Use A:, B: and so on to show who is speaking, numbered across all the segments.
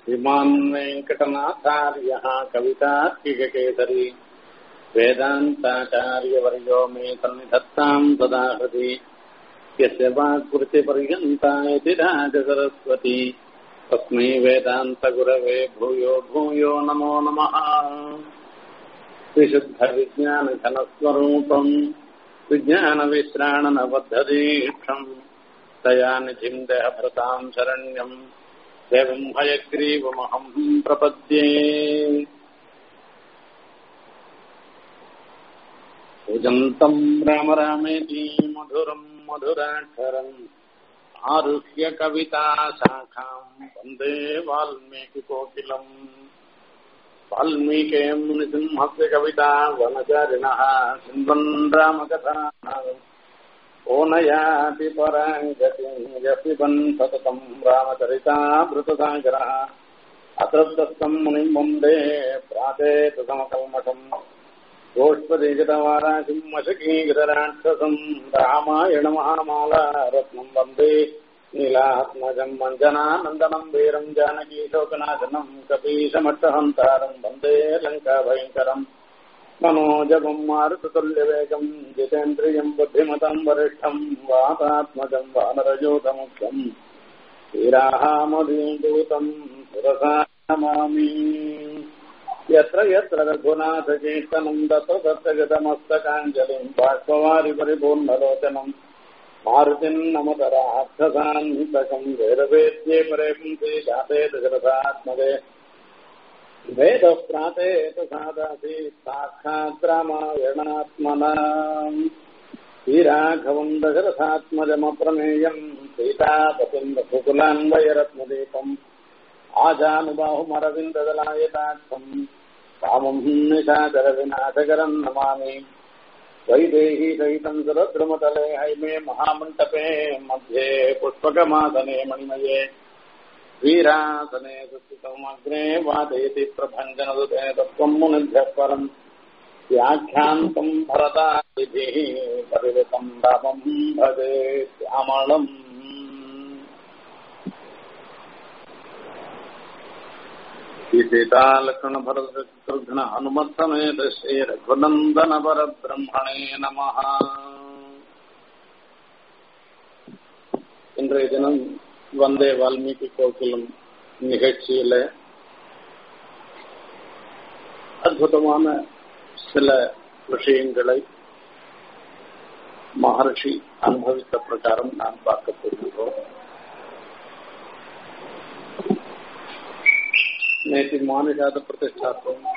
A: श्रीमान् वेङ्कटनाथार्यः कवितार्किककेसरी वेदान्ताचार्यवर्यो मे सन्निधत्ताम् सदा हृदि यस्य वाक्कृतिपर्यन्ता इति राजसरस्वती तस्मै वेदान्तगुरवे भूयो भूयो नमो नमः विशुद्धविज्ञानघनस्वरूपम् विज्ञानविश्राणनबद्धदीक्षम् दयानिधिम् देहभृताम् शरण्यम् देवम् हयग्रीवमहम् प्रपद्ये पूजन्तम् राम रामेति मधुरम् मधुराक्षरम् आरुह्य कविता शाखाम् वन्दे वाल्मीकिकोकिलम् वाल्मीकेम् निसिंहस्य कविता वनचारिणः सिन्वन् रामकथा ओ नयाति पराम् गतिम् यपिबन् सततम् रामचरितामृतसागरः अतृप्तस्तम् मुनिम् वन्दे प्रातेत समकल्मषम् गोष्पदीगतवाराशिम् मशकीगतराक्षसम् रामायणमहामाला रत्नम् वन्दे नीलात्मजम् मञ्जनानन्दनम् वीरम् जानकीशोकनाशनम् कपीशमट्टहन्तारम् वन्दे लङ्काभयङ्करम् मनोजपम् मारुततुल्यवेगम् जितेन्द्रियम् बुद्धिमतम् वरिष्ठम् वातात्मजम् वानरयोतमुख्यम् श्रीराहामधीदूतम् सुरसा नमामि यत्र यत्र रघुनाथकीर्तनम् दत्त दत्तगतमस्तकाञ्जलिम् बाष्पवारि परिपूर्णलोचनम् मारुतिम् नमतराक्षसान्तकम् वेदवेद्ये परे पुंसि जाते दशरथात्मदे वेदः प्रातेत सादासि साक्षात् रामायणात्मना श्रीराघवम् दशरथात्मजमप्रमेयम् सीतापतिम् रघुकुलान्वयरत्नदीपम् आजानुबाहुमरविन्ददलायताक्षम् कामम् निशाचरविनाशकरम् नमामि वैदेही सहितम् सुरद्रुमतले हैमे महामण्डपे मध्ये पुष्पकमासने मणिमये वीरासने सुस्थितमग्ने वादयति प्रभञ्जनदुते तत्त्वम् मुनिभ्यः परम् व्याख्यान्तम् भरतादिभिः परिवृतम् रामम् भजे श्यामलम् सीतालक्ष्मणभरतशत्रुघ्न हनुमत्समेत श्रीरघुनन्दन परब्रह्मणे நமः இன்றைய தினம் வந்தே வால்மீகி கோகிலம் நிகழ்ச்சியில அற்புதமான சில விஷயங்களை மகர்ஷி அனுபவித்த பிரகாரம் நாம் பார்க்க போகிறோம் நேற்று மாநிலாத பிரதிஷ்டாத்துவம்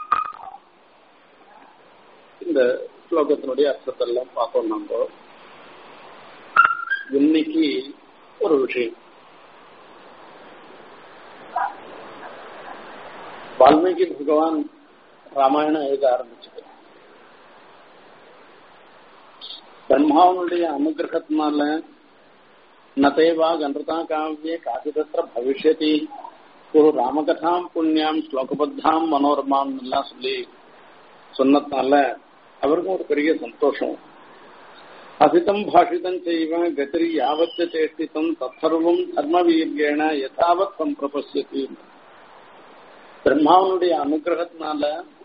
A: இந்த ஸ்லோகத்தினுடைய அர்த்தத்தெல்லாம் பார்த்தோம் நம்ம இன்னைக்கு ஒரு விஷயம் வால்மீகி பகவான் ராமாயணம் எழுத ஆரம்பிச்சது பிரம்மாவனுடைய அனுகிரகத்தினால நதேவா கன்றதா காவிய காசிதத்திர பவிஷ்யதி ஒரு ராமகதாம் புண்ணியம் ஸ்லோகபத்தாம் மனோரமாம் எல்லாம் சொல்லி சொன்னதுனால அவருக்கும் ஒரு பெரிய சந்தோஷம் அசிதம் பாஷிதம் செய்வ கதிரி யாவத்த சேஷ்டிதம் தற்சர்வம் தர்மவீர்யேன யதாவத் சம்பிரபசியதி பிரம்மாவனுடைய அனுகிரகத்தினால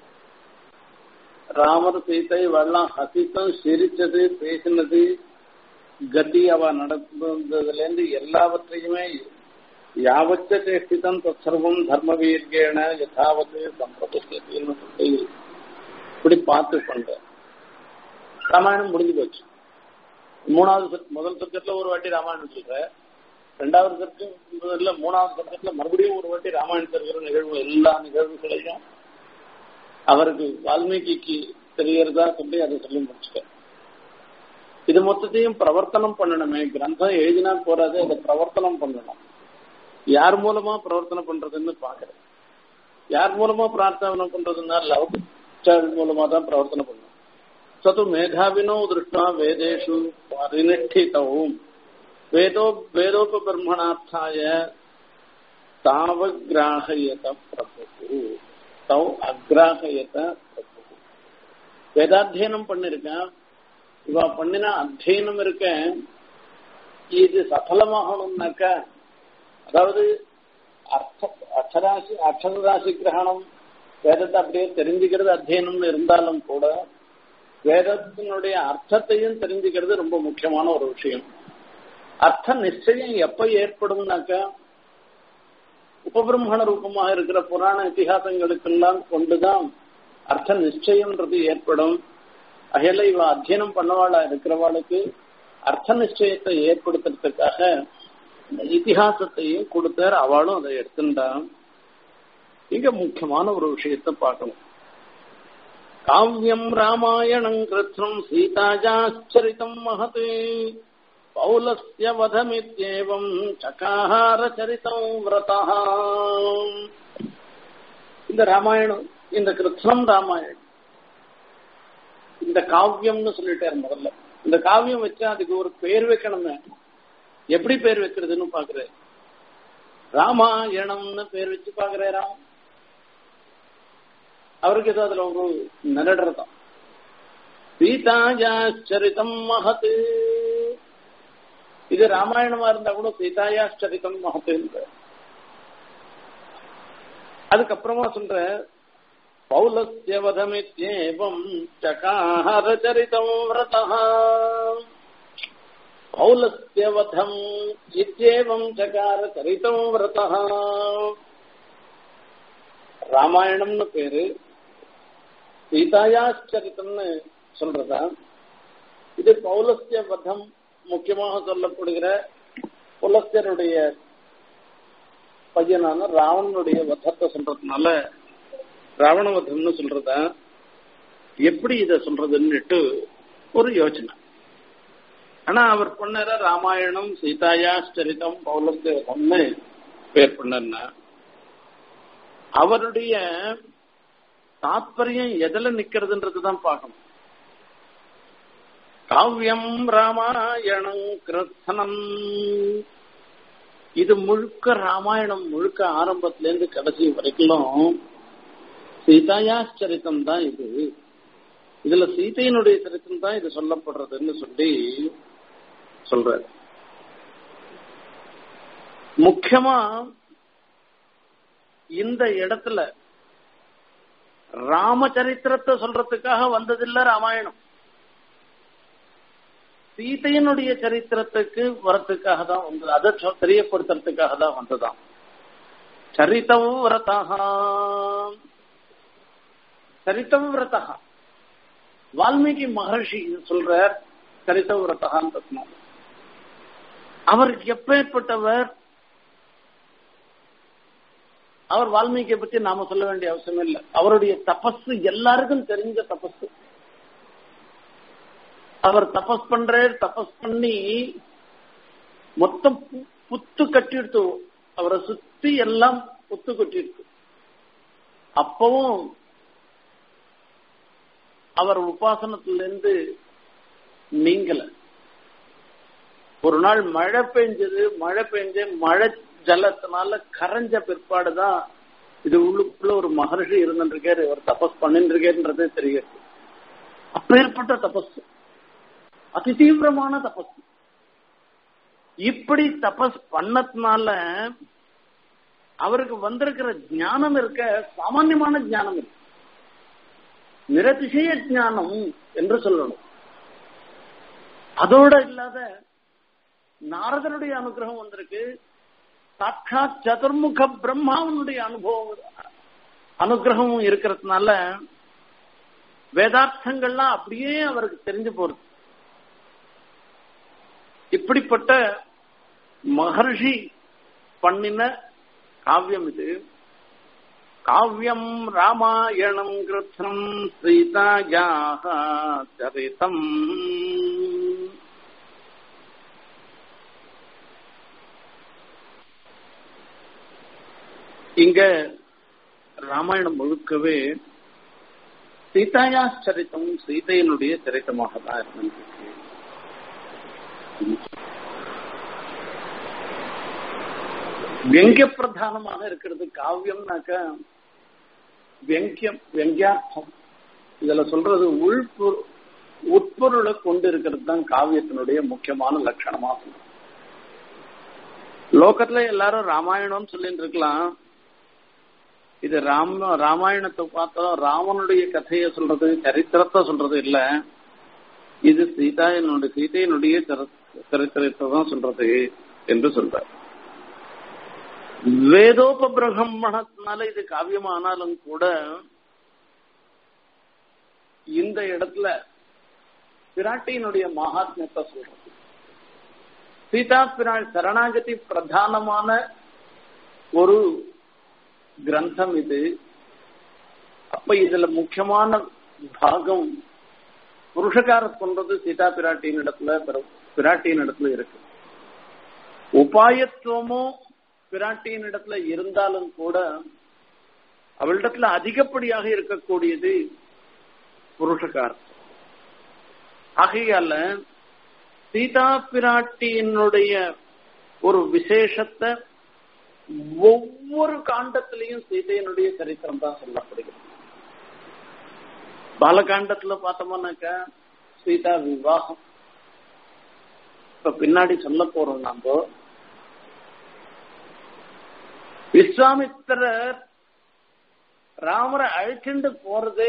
A: ராமர் சீத்தை வெள்ளம் ஹசித்தம் சிரிச்சது பேசினது கதி அவ நடந்ததுல இருந்து எல்லாவற்றையுமே யாவச்ச சேஷ்டிதம் தற்சர்வம் தர்மவீர்யேன யதாவத் சம்பிரபசியத்தின்னு சொல்லி இப்படி பார்த்து கொண்ட ராமாயணம் முடிஞ்சு போச்சு மூணாவது முதல் சப்ஜெக்ட்ல ஒரு வாட்டி ராமாயணம் சொல்ற ரெண்டாவது சப்ஜெக்ட்ல மூணாவது சப்ஜெக்ட்ல மறுபடியும் ஒரு வாட்டி ராமாயணம் இருக்கிற நிகழ்வு எல்லா நிகழ்வுகளையும் அவருக்கு வால்மீகிக்கு தெரியறதா சொல்லி அதை சொல்லி முடிச்சுட்டேன் இது மொத்தத்தையும் பிரவர்த்தனம் பண்ணணுமே கிரந்தம் எழுதினா போறாது அதை பிரவர்த்தனம் பண்ணணும் யார் மூலமா பிரவர்த்தனம் பண்றதுன்னு பாக்குறேன் யார் மூலமா பிரார்த்தனை பண்றதுன்னா லவ் மூலமா தான் பிரவர்த்தனை பண்ணணும் சது மேதாவினோ திருஷ்டா வேதேஷு பரிநிஷ்டிதவும் வேதோ வேதோபபிரம்மணார்த்தாய தாவகிராகயத பிரபு தௌ அக்ராகயத பிரபு வேதாத்தியனம் பண்ணிருக்கேன் இவ பண்ணின அத்தியனம் இருக்க இது சஃலமாகணும்னாக்க அதாவது அர்த்த அக்ஷராசி அக்ஷரராசி கிரகணம் வேதத்தை அப்படியே தெரிஞ்சுக்கிறது அத்தியனம்னு இருந்தாலும் கூட வேதத்தினுடைய அர்த்தத்தையும் தெரிஞ்சுக்கிறது ரொம்ப முக்கியமான ஒரு விஷயம் அர்த்த நிச்சயம் எப்ப ஏற்படும்னாக்கா உபபிரம்மண ரூபமாக இருக்கிற புராண இத்திஹாசங்களுக்கெல்லாம் கொண்டுதான் அர்த்த நிச்சயம்ன்றது ஏற்படும் அகையில இவ அத்தியனம் பண்ணவாளா இருக்கிறவாளுக்கு அர்த்த நிச்சயத்தை ஏற்படுத்துறதுக்காக இந்த இத்திஹாசத்தையும் கொடுத்தார் அவளும் அதை எடுத்துட்டான் இங்க முக்கியமான ஒரு விஷயத்தை பார்க்கணும் காவியம் ராமாயணம் கிருத்ரம் சீதாஜாச்சரிதம் மகத் பௌலஸ்ய வதமித்யேவம் சகாஹார சரிதம் விரதா இந்த ராமாயணம் இந்த கிருத்னம் ராமாயணம் இந்த காவியம்னு சொல்லிட்டாரு முதல்ல இந்த காவியம் வச்சா அதுக்கு ஒரு பேர் வைக்கணுமே எப்படி பேர் வைக்கிறதுன்னு பாக்குறாரு ராமாயணம்னு பேர் வச்சு பாக்குறாராம் அவருக்கு ஏதோ அதுல ஒரு நிரடுறதான் சீதாயாச்சரிதம் மகத் இது ராமாயணமா இருந்தா கூட சீதாயாச்சரிதம் மகத் அதுக்கப்புறமா சொல்ற பௌலஸ்ய வதமித்யேவம் சகாஹர சரிதம் விரதா பௌலஸ்ய வதம் இத்யேவம் சகார சரிதம் விரதா ராமாயணம்னு பேரு சீதாயாச்சரித்தம்னு சொல்றதா இது பௌலஸ்ய வதம் முக்கியமாக சொல்லப்படுகிற புலஸ்தருடைய பையனான ராவணனுடைய வதத்தை சொல்றதுனால ராவண வதம்னு சொல்றதா எப்படி இத சொல்றதுன்னுட்டு ஒரு யோசனை ஆனா அவர் பண்ணற ராமாயணம் சீதாயாச்சரிதம் பௌலஸ்ய வதம்னு பேர் பண்ணா அவருடைய தாத்பரியம் எதுல நிக்கிறதுன்றதுதான் பார்க்கணும் காவியம் ராமாயணம் கிருத்தனம் இது முழுக்க ராமாயணம் முழுக்க ஆரம்பத்துல இருந்து கடைசி வரைக்கும் சீதாயாச்சரித்தம் தான் இது இதுல சீதையினுடைய சரித்திரம் தான் இது சொல்லப்படுறதுன்னு சொல்லி சொல்ற முக்கியமா இந்த இடத்துல ராமச்சரித்திரத்தை சொல்றதுக்காக வந்ததில்ல ராமாயணம் சீதையினுடைய சரித்திரத்துக்கு வரத்துக்காக தான் வந்தது அதை தெரியப்படுத்துறதுக்காக தான் வந்ததாம் சரித்தம் விரதா சரித்தம் விரதா வால்மீகி மகர்ஷி சொல்றார் சரித்தம் விரதகான்னு அவர் எப்பேற்பட்டவர் அவர் வால்மீகியை பத்தி நாம சொல்ல வேண்டிய அவசியம் இல்லை அவருடைய தபஸ் எல்லாருக்கும் தெரிஞ்ச தபஸ் அவர் தபஸ் பண்றார் தபஸ் பண்ணி மொத்தம் புத்து கட்டிடுத்து அவரை சுத்தி எல்லாம் புத்து கட்டிடுத்து அப்பவும் அவர் உபாசனத்திலிருந்து நீங்கல ஒரு நாள் மழை பெஞ்சது மழை பெஞ்சு மழை ஜலத்தினால கரைஞ்ச பிற்பாடுதான் இது உள்ளுக்குள்ள ஒரு மகர்ஷி இருந்துருக்காரு இவர் தபஸ் பண்ணிட்டு இருக்கேன்றதே தெரியாது அப்பேற்பட்ட தபஸ் அதி தீவிரமான தபஸ் இப்படி தபஸ் பண்ணதுனால அவருக்கு வந்திருக்கிற ஞானம் இருக்க சாமான்யமான ஞானம் இருக்கு நிரதிசய ஞானம் என்று சொல்லணும் அதோட இல்லாத நாரதனுடைய அனுகிரகம் வந்திருக்கு சாட்சாத் சதுர்முக பிரம்மாவனுடைய அனுபவம் அனுகிரகமும் இருக்கிறதுனால வேதார்த்தங்கள்லாம் அப்படியே அவருக்கு தெரிஞ்சு போறது இப்படிப்பட்ட மகர்ஷி பண்ணின காவியம் இது காவியம் ராமாயணம் கிருத்னம் சீதாயாக சரிதம் இங்க ராமாயணம் முழுக்கவே சீதாயா சரித்தம் சீதையினுடைய சரித்தமாக தான் இருந்திருக்கு வியங்கிய பிரதானமாக இருக்கிறது காவியம்னாக்க வியங்கியம் வியங்கியார்த்தம் இதுல சொல்றது உள்பொரு உட்பொருளை கொண்டு இருக்கிறது தான் காவியத்தினுடைய முக்கியமான லட்சணமாகும் லோகத்துல எல்லாரும் ராமாயணம்னு சொல்லிட்டு இருக்கலாம் இது ராம ராமாயணத்தை பார்த்தோம் ராமனுடைய கதையை சொல்றது சரித்திரத்தை சொல்றது இல்ல இது சீதாயனுடைய சீதையனுடைய சரித்திரத்தை தான் சொல்றது என்று சொல்றார் வேதோபபிரகம்மணத்தினால இது காவியமானாலும் கூட இந்த இடத்துல பிராட்டியினுடைய மகாத்மியத்தை சொல்றது சீதா பிரா சரணாகதி பிரதானமான ஒரு கிரந்தம் இது அப்ப இதுல முக்கியமான பாகம் புருஷகார சொல்றது சீதா பிராட்டியின் இடத்துல பிராட்டியின் இடத்துல இருக்கு உபாயத்துவமும் பிராட்டியின் இடத்துல இருந்தாலும் கூட அவளிடத்துல அதிகப்படியாக இருக்கக்கூடியது புருஷகாரம் ஆகையால சீதா பிராட்டியினுடைய ஒரு விசேஷத்தை ஒவ்வொரு காண்டத்திலையும் சீதையனுடைய சரித்திரம் தான் சொல்லப்படுகிறது பாலகாண்டத்துல பார்த்தோம்னாக்க சீதா விவாகம் இப்ப பின்னாடி சொல்ல போறோம் நாம விஸ்வாமித்திரர் ராமரை அழைச்சிட்டு போறதே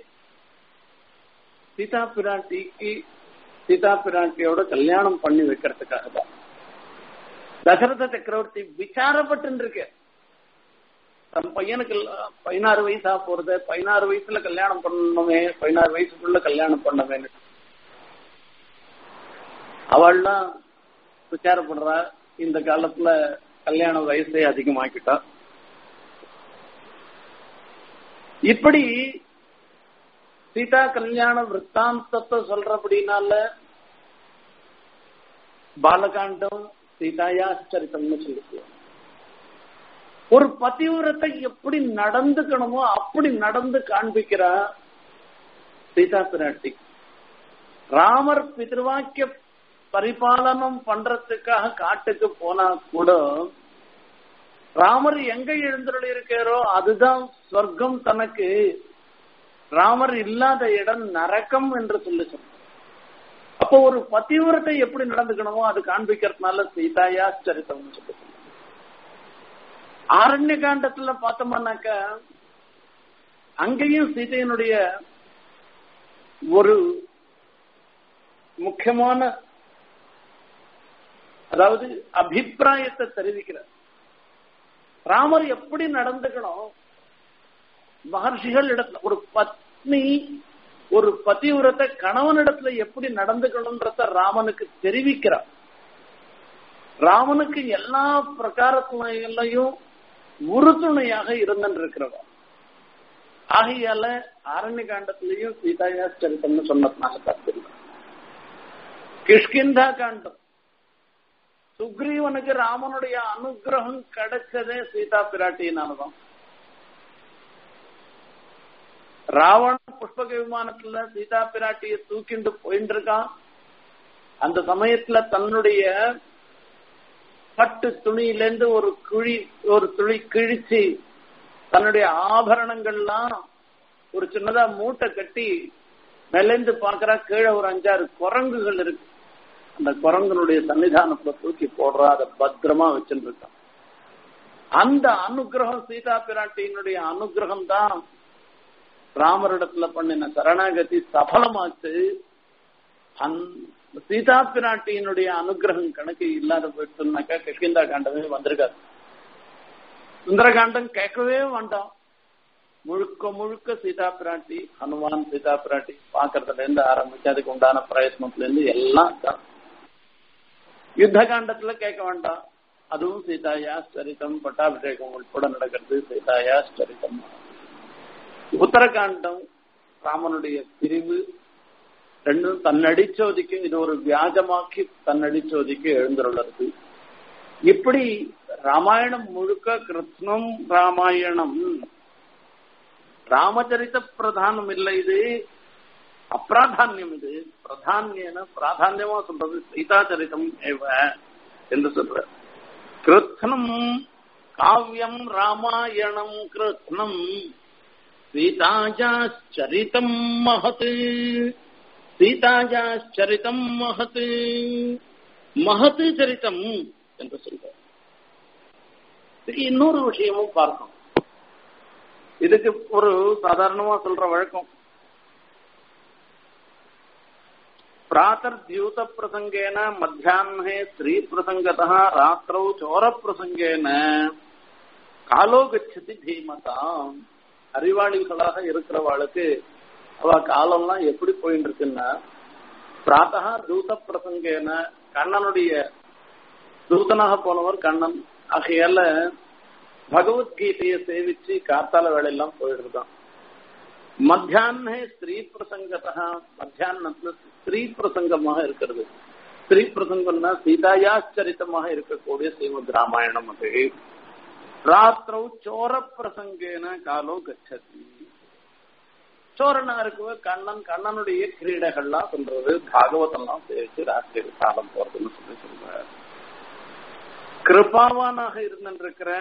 A: சீதா பிராட்டிக்கு சீதா பிராட்டியோட கல்யாணம் பண்ணி வைக்கிறதுக்காக தான் தசரத சக்கரவர்த்தி விசாரப்பட்டு இருக்கு தன் பையனுக்கு பதினாறு வயசா போறது பதினாறு வயசுல கல்யாணம் பண்ணணுமே பதினாறு வயசுக்குள்ள கல்யாணம் பண்ணவேன்னு அவள்லாம் விசாரப்படுறா இந்த காலத்துல கல்யாண வயசே அதிகமாக்கிட்டா இப்படி சீதா கல்யாண விற்த்தாந்தத்தை சொல்றபடினால பாலகாண்டம் சீதாயா சரித்தம்னு சொல்லிக்குவோம் ஒரு பதிவிரத்தை எப்படி நடந்துக்கணுமோ அப்படி நடந்து காண்பிக்கிறா சீதா பிராட்டி ராமர் பிதிர்வாக்கிய பரிபாலனம் பண்றதுக்காக காட்டுக்கு போனா கூட ராமர் எங்க எழுந்துள்ள இருக்காரோ அதுதான் சொர்க்கம் தனக்கு ராமர் இல்லாத இடம் நரக்கம் என்று சொல்லி சொன்ன அப்போ ஒரு பதிவிரத்தை எப்படி நடந்துக்கணுமோ அது காண்பிக்கிறதுனால சீதாயா சரித்தம்னு சொல்லி ஆரண்ய காண்டத்துல பார்த்தோம்னாக்க அங்கேயும் சீதையனுடைய ஒரு முக்கியமான அதாவது அபிப்பிராயத்தை தெரிவிக்கிறார் ராமர் எப்படி நடந்துக்கணும் மகர்ஷிகள் இடத்துல ஒரு பத்னி ஒரு பதிவிரத்தை கணவனிடத்துல எப்படி நடந்துக்கணும்ன்றத ராமனுக்கு தெரிவிக்கிறார் ராமனுக்கு எல்லா பிரகாரத்திலையும் உறுதுணையாக இருந்திருக்கிறவா ஆகையால ஆரண்ய காண்டத்திலையும் சீதாயா சரித்தம்னு சொன்னதுனால தப்பில்லை கிஷ்கிந்தா காண்டம் சுக்ரீவனுக்கு ராமனுடைய அனுகிரகம் கிடைச்சதே சீதா பிராட்டியினாலதான் ராவண புஷ்பக விமானத்துல சீதா பிராட்டிய தூக்கிண்டு போயிட்டு இருக்கான் அந்த சமயத்துல தன்னுடைய பட்டு துணியிலேருந்து ஒரு குழி ஒரு துளி கிழிச்சு தன்னுடைய ஆபரணங்கள்லாம் ஒரு சின்னதா மூட்டை கட்டி மேலேந்து பாக்குறா கீழே ஒரு அஞ்சாறு குரங்குகள் இருக்கு அந்த குரங்கனுடைய சன்னிதானத்துல தூக்கி போடுறா அதை பத்திரமா வச்சுட்டு இருக்கான் அந்த அனுகிரகம் சீதா பிராட்டியினுடைய அனுகிரகம் தான் ராமரிடத்துல பண்ணின சரணாகதி சபலமாச்சு அந்த சீதா பிராட்டியினுடைய அனுகிரகம் கணக்கு இல்லாத போயிட்டுனாக்கா கிஷ்கிந்தா காண்டமே வந்திருக்காது சுந்தரகாண்டம் கேட்கவே வேண்டாம் முழுக்க முழுக்க சீதா பிராட்டி ஹனுமான் சீதா பிராட்டி பாக்குறதுல இருந்து ஆரம்பிச்சு அதுக்கு உண்டான பிரயத்னத்துல இருந்து எல்லாம் தான் யுத்த காண்டத்துல கேட்க வேண்டாம் அதுவும் சீதாயா சரிதம் பட்டாபிஷேகம் உட்பட நடக்கிறது சீதாயா சரிதம் உத்தரகாண்டம் ராமனுடைய பிரிவு ரெண்டும் தன்னடிச்சோதிக்கு இது ஒரு வியாஜமாக்கி தன்னடிச்சோதிக்கு எழுந்துள்ளது இப்படி ராமாயணம் முழுக்க கிருஷ்ணம் ராமாயணம் ராமச்சரித்த பிரதானம் இல்லை இது அப்பிராதான்யம் இது பிரதானியன பிராதான்யமா சொல்றது சீதாச்சரிதம் ஏவ என்று சொல்ற கிருத்னம் காவியம் ராமாயணம் கிருத்னம் சீதாஜாச்சரிதம் மகத் சீதாஜாச்சரிதம் மகத் மகத் சரித்தம் என்று சொல்ற இன்னொரு விஷயமும் பார்க்கணும் இதுக்கு ஒரு சாதாரணமா சொல்ற வழக்கம் प्रातर्द्यूत प्रसंगेन मध्याह्ने स्त्री प्रसंगतः रात्रौ चोर प्रसंगेन காலோ கச்சதி தீமதாம் அறிவாளிகளாக இருக்கிறவாளுக்கு அவ காலம்லாம் எப்படி போயிட்டு இருக்குன்னா பிராத்தகா தூத பிரசங்கேன கண்ணனுடைய தூதனாக போனவர் கண்ணன் ஆகையால பகவத்கீதையை சேவிச்சு காத்தால வேலையெல்லாம் போயிட்டு இருக்கான் மத்தியானே ஸ்திரீ பிரசங்கத்தா மத்தியானத்துல ஸ்திரீ பிரசங்கமாக இருக்கிறது ஸ்திரீ பிரசங்கம்னா சீதாயாச்சரித்தமாக இருக்கக்கூடிய ஸ்ரீமத் ராமாயணம் அது ராத்திரவு சோர பிரசங்கேன காலோ கச்சதி சோரனா இருக்கவ கண்ணன் கண்ணனுடைய கிரீடைகள்லாம் சொல்றது பாகவதெல்லாம் சேர்த்து ராத்திரி காலம் போறதுன்னு சொல்லி சொல்ற கிருபாவானாக இருந்திருக்கிற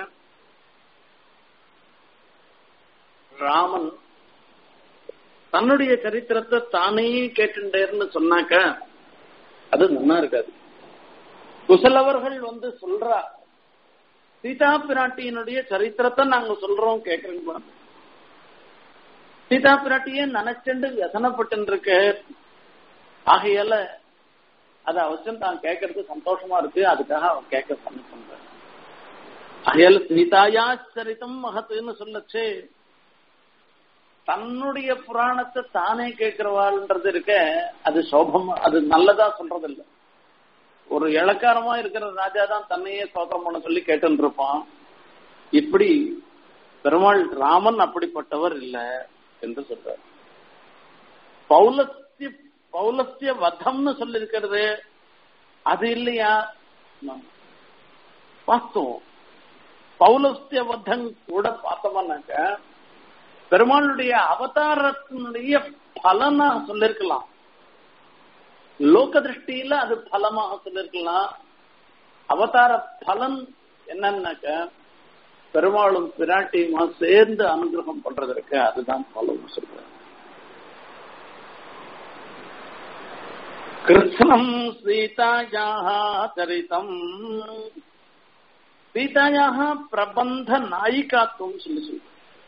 A: ராமன் தன்னுடைய சரித்திரத்தை தானே கேட்டுட்டேன்னு சொன்னாக்க அது நல்லா இருக்காது குசலவர்கள் வந்து சொல்றா சீதா பிராட்டியினுடைய சரித்திரத்தை நாங்க சொல்றோம் கேக்குறீங்களா சீதா பிராட்டியே நினைச்சுண்டு வியசனப்பட்டு இருக்க ஆகையால அது அவசியம் தான் கேட்கறது சந்தோஷமா இருக்கு அதுக்காக அவன் கேட்க பண்ணி பண்ற ஆகையால சீதாயா சரித்தம் மகத்துன்னு சொல்லச்சு தன்னுடைய புராணத்தை தானே கேட்கிறவாள்ன்றது இருக்க அது சோபம் அது நல்லதா சொல்றது இல்ல ஒரு இளக்காரமா இருக்கிற ராஜா தான் தன்னையே சோதரம் பண்ண சொல்லி கேட்டு இருப்பான் இப்படி பெருமாள் ராமன் அப்படிப்பட்டவர் இல்ல என்று சொல்றார் பௌலஸ்திய பௌலஸ்திய வதம்னு சொல்லி இருக்கிறது அது இல்லையா வாஸ்தவம் பௌலஸ்திய வதம் கூட பார்த்தோம்னாக்க பெருமாளுடைய அவதாரத்தினுடைய பலனா சொல்லிருக்கலாம் லோக திருஷ்டியில அது பலமாக சொல்லிருக்கலாம் அவதார பலன் என்னன்னாக்க பெருமாளும் பிராட்டியுமா சேர்ந்து அனுகிரகம் பண்றதற்கு அதுதான் பலம் சொல்ற கிருஷ்ணம் சீதாயாக சரிதம் சீதாயாக பிரபந்த நாயிகாத்துவம் சொல்லி சொல்ற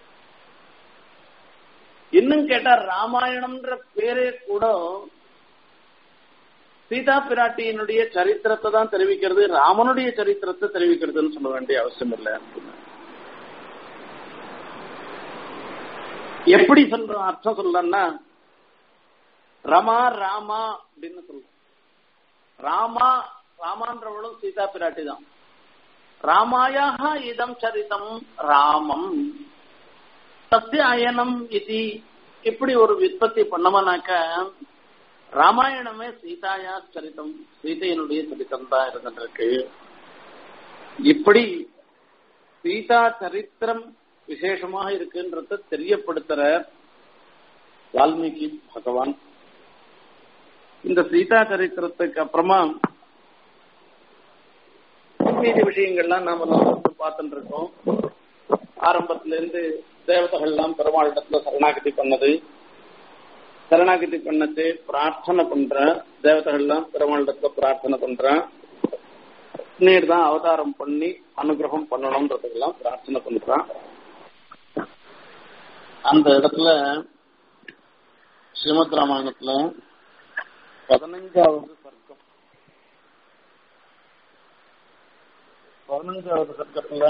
A: இன்னும் கேட்டா ராமாயணம்ன்ற பேரே கூட சீதா பிராட்டியினுடைய சரித்திரத்தை தான் தெரிவிக்கிறது ராமனுடைய சரித்திரத்தை தெரிவிக்கிறதுன்னு சொல்ல வேண்டிய அவசியம் இல்லை எப்படி சொல்றோம் அர்த்தம் சொல்லன்னா ரமா ராமா அப்படின்னு சொல்றோம் ராமா ராமான்றவளும் சீதா பிராட்டி தான் ராமாயாக இதம் சரிதம் ராமம் சத்திய அயனம் இது இப்படி ஒரு விற்பத்தி பண்ணவனாக்க ராமாயணமே சீதாயா சரித்தம் சீதையினுடைய சரித்தம் தான் இருந்திருக்கு இப்படி சீதா சரித்திரம் விசேஷமாக இருக்குன்றத தெரியப்படுத்துற வால்மீகி பகவான் இந்த சீதா சரித்திரத்துக்கு அப்புறமா மீதி விஷயங்கள்லாம் நாம பார்த்துட்டு இருக்கோம் ஆரம்பத்துல இருந்து தேவதைகள்லாம் பெருமாளிடத்துல சரணாகதி பண்ணது சரணாகதி பண்ணது பிரார்த்தனை பண்ற தேவதைகள்லாம் பெருமாளிடத்துல பிரார்த்தனை பண்ற நீர் தான் அவதாரம் பண்ணி அனுகிரகம் பண்ணணும்ன்றதுக்கெல்லாம் பிரார்த்தனை பண்றான் அந்த இடத்துல ஸ்ரீமத் ராமாயணத்துல பதினஞ்சாவது சர்க்கம் பதினஞ்சாவது சர்க்கத்துல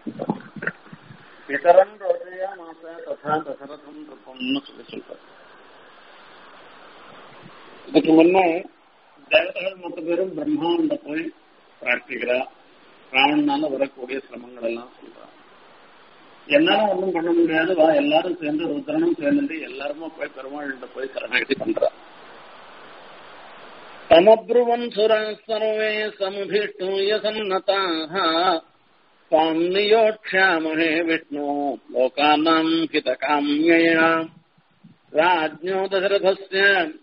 A: பிதரன் ரோஜயா மாச ததா தசரதம் இருப்போம்னு சொல்லி சொல்றார் இதுக்கு முன்னே தேவதைகள் மொத்த பேரும் பிரம்மாண்ட போய் பிரார்த்திக்கிறா ராவணனால வரக்கூடிய சிரமங்கள் எல்லாம் சொல்றா என்னால ஒன்றும் பண்ண முடியாது வா எல்லாரும் சேர்ந்து ருத்ரனும் சேர்ந்து எல்லாருமே போய் பெருமாள்கிட்ட போய் சரணாகதி பண்றா தமப்ருவன் சுரா சர்வே சமுபிஷ்டூய சன்னதாக त्वाम् नियोक्ष्यामहे विष्णो लोकानाम् हितकाम्यया राज्ञो दशरथस्य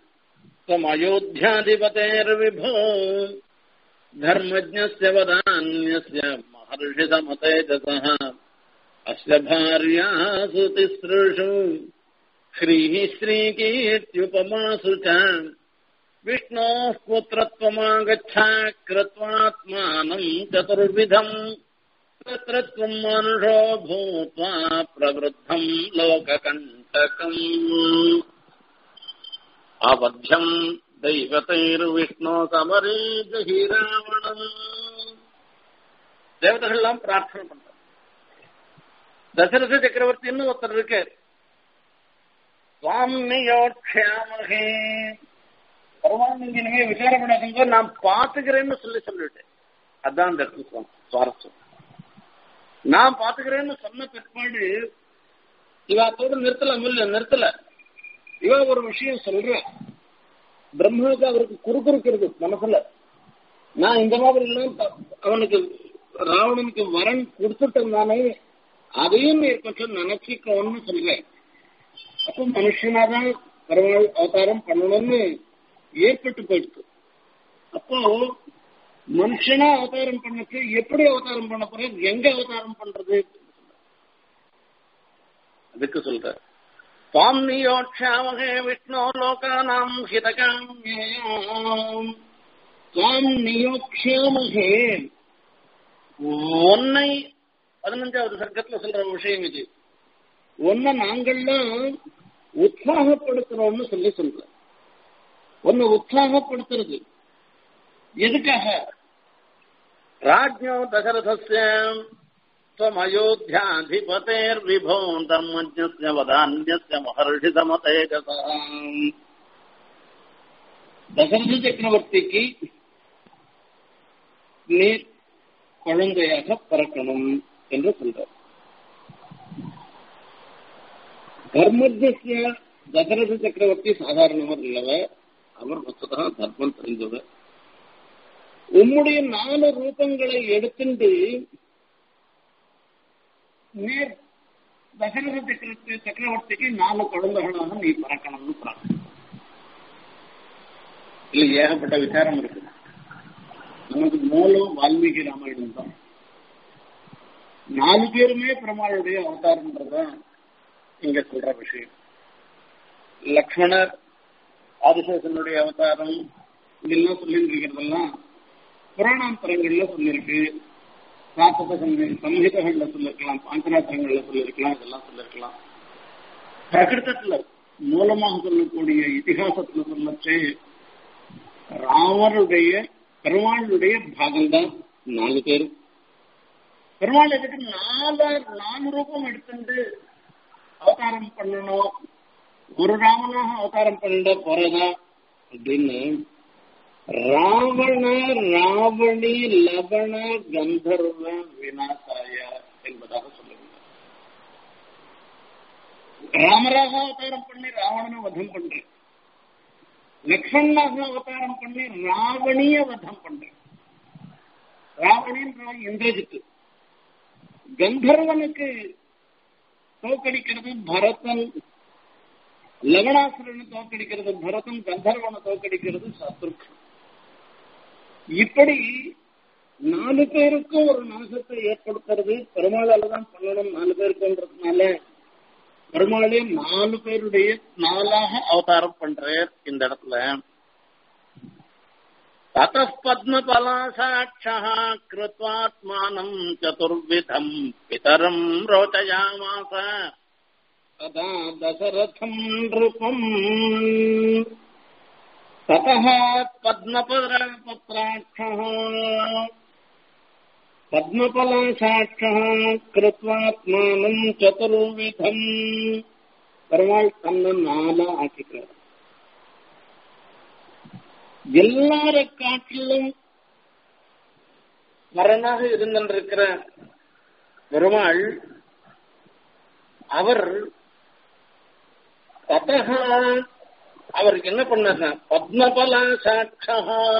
A: त्वमयोध्याधिपतेर्विभो धर्मज्ञस्य वदान्यस्य महर्षितमतेजसः अस्य भार्यासु तिसृषु ह्रीः श्रीकीर्त्युपमासु च विष्णोः पुत्रत्वमागच्छा कृत्वात्मानम् चतुर्विधम् तत्र त्वम् मनुषो भूत्वा प्रवृद्धम् लोककण्टकम् अवध्यम् दैवतैर्विष्णो समरे जहि रावणम् தேவதைகள்லாம் பிரார்த்தனை பண்றாங்க தசரத சக்கரவர்த்தின்னு ஒருத்தர் இருக்கார் சுவாமியோட்சியாமகே பரவாயில்ல நீங்க இனிமே விசாரப்படாதீங்க நான் பாத்துக்கிறேன்னு சொல்லி சொல்லிட்டேன் அதான் அந்த இடத்துல சுவாரஸ்யம் நான் பாத்துக்கிறேன்னு சொன்ன பிற்பாடு இவ அதோட நிறுத்தல இல்ல நிறுத்தல இவ ஒரு விஷயம் சொல்ற பிரம்மாவுக்கு அவருக்கு குறுக்குறுக்கிறது மனசுல நான் இந்த மாதிரி எல்லாம் அவனுக்கு ராவணனுக்கு வரன் கொடுத்துட்டேன் அதையும் நீ கொஞ்சம் நினைச்சிக்கோன்னு சொல்றேன் அப்போ மனுஷனாதான் பெருமாள் அவதாரம் பண்ணணும்னு ஏற்பட்டு போயிடுச்சு அப்போ மனுஷனா அவதாரம் பண்ணக்கு எப்படி அவதாரம் பண்ண போறேன் எங்க அவதாரம் பண்றது அதுக்கு சொல்ற சுவாம் நியோட்சாமகே விஷ்ணு லோகானாம் ஹிதகாம் சுவாம் நியோக்ஷாமகே ஒன்னை பதினஞ்சாவது சர்க்கத்துல சொல்ற விஷயம் இது ஒன்ன நாங்கள்லாம் உற்சாகப்படுத்துறோம்னு சொல்லி சொல்ற ஒன்னு உற்சாகப்படுத்துறது எதுக்காக ராஜ்யோ தசரதஸ்ய त्वमयोध्याधिपतेर्विभो धर्मज्ञस्य वदान्यस्य महर्षितमतेजसाम् தசரத சக்கரவர்த்திக்கு நீர் குழந்தையாக பிறக்கணும் என்று சொல்றார் தர்மஜ்ய தசரத சக்கரவர்த்தி சாதாரணவர் இல்லவர் அவர் வசதா தர்மம் தெரிந்தவர் உம்முடைய நாலு ரூபங்களை எடுத்துட்டு நேர் தசரத சக்கரவர்த்தி சக்கரவர்த்திக்கு நாலு குழந்தைகளாக நீ பிறக்கணும்னு பிரார்த்தனை இல்ல ஏகப்பட்ட விசாரம் இருக்கு நமக்கு மூலம் வால்மீகி ராமாயணம் தான் நாலு பேருமே பெருமாளுடைய அவதாரம்ன்றத இங்க சொல்ற விஷயம் லக்ஷ்மணர் ஆதிசேஷனுடைய அவதாரம் இதெல்லாம் சொல்லிட்டு இருக்கிறதெல்லாம் புராணாந்தரங்கள்ல சொல்லியிருக்கு சாத்தத சம்ஹிதங்கள்ல சொல்லிருக்கலாம் பாஞ்சராத்திரங்கள்ல சொல்லிருக்கலாம் இதெல்லாம் சொல்லிருக்கலாம் பிரகிருத்தத்துல மூலமாக சொல்லக்கூடிய இதிகாசத்துல சொல்லச்சே ராமருடைய பெருமாளுடைய பாகம்தான் நாலு பேர் பெருமாள் எதுக்கு நாலு நாலு ரூபம் எடுத்துட்டு அவதாரம் பண்ணணும் ஒரு ராமனாக அவதாரம் பண்ணிட போறதா அப்படின்னு ராவண ராவணி லவண கந்தர்வ விநாசாய என்பதாக சொல்லுகிறார் ராமராக அவதாரம் பண்ணி ராவணனை வதம் பண்றேன் லக்ஷ்மணாக அவதாரம் பண்ணி ராவணிய வதம் பண்றேன் ராவணின் இந்திரஜித்து கந்தர்வனுக்கு தோக்கடிக்கிறது பரதன் லவணாசுரனை தோக்கடிக்கிறது பரதன் கந்தர்வனை தோக்கடிக்கிறது சத்ருக்கு இப்படி நாலு பேருக்கும் ஒரு நாசத்தை ஏற்படுத்துறது பெருமாளால தான் பண்ணணும் நாலு பேருக்குன்றதுனால பெருமாளே நாலு பேருடைய நாளாக அவதாரம் பண்றார் இந்த இடத்துல ततः पद्मपलासाक्षः कृत्वात्मानम् चतुर्विधम् पितरम् रोचयामास तदा दशरथम् नृपम् ततः पद्मपत्राक्षः पद्मपलासाक्षः कृत्वात्मानम् चतुर्विधम् பெருமாள் தன்னை நாளா ஆக்கிக்கிறார் எல்லார காட்டிலும் மரணாக இருந்திருக்கிற பெருமாள் அவர் ததக அவருக்கு என்ன பண்ண பத்மபலா சாட்சா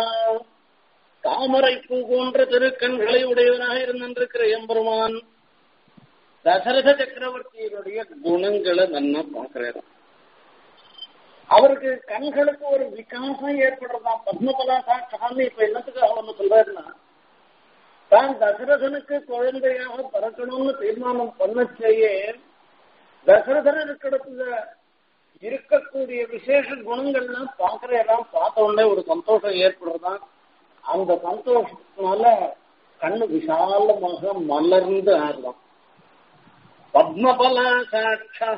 A: தாமரை பூ போன்ற திருக்கண்களை உடையவனாக இருந்திருக்கிற எம்பெருமான் தசரத சக்கரவர்த்தியினுடைய குணங்களை நல்லா பார்க்கிறார் அவருக்கு கண்களுக்கு ஒரு விகாசம் ஏற்படுறதா பத்மபலா சாட்சாமி இப்ப என்னத்துக்காக ஒண்ணு சொல்றாருன்னா தான் தசரதனுக்கு குழந்தையாக பிறக்கணும்னு தீர்மானம் பண்ணச்சேயே தசரதன் இருக்கிறதுல இருக்கக்கூடிய விசேஷ குணங்கள்லாம் பாக்குறதெல்லாம் பார்த்த உடனே ஒரு சந்தோஷம் ஏற்படுறதா அந்த சந்தோஷத்தினால கண்ணு விசாலமாக மலர்ந்து ஆடுறான் பத்மபலா சாட்சா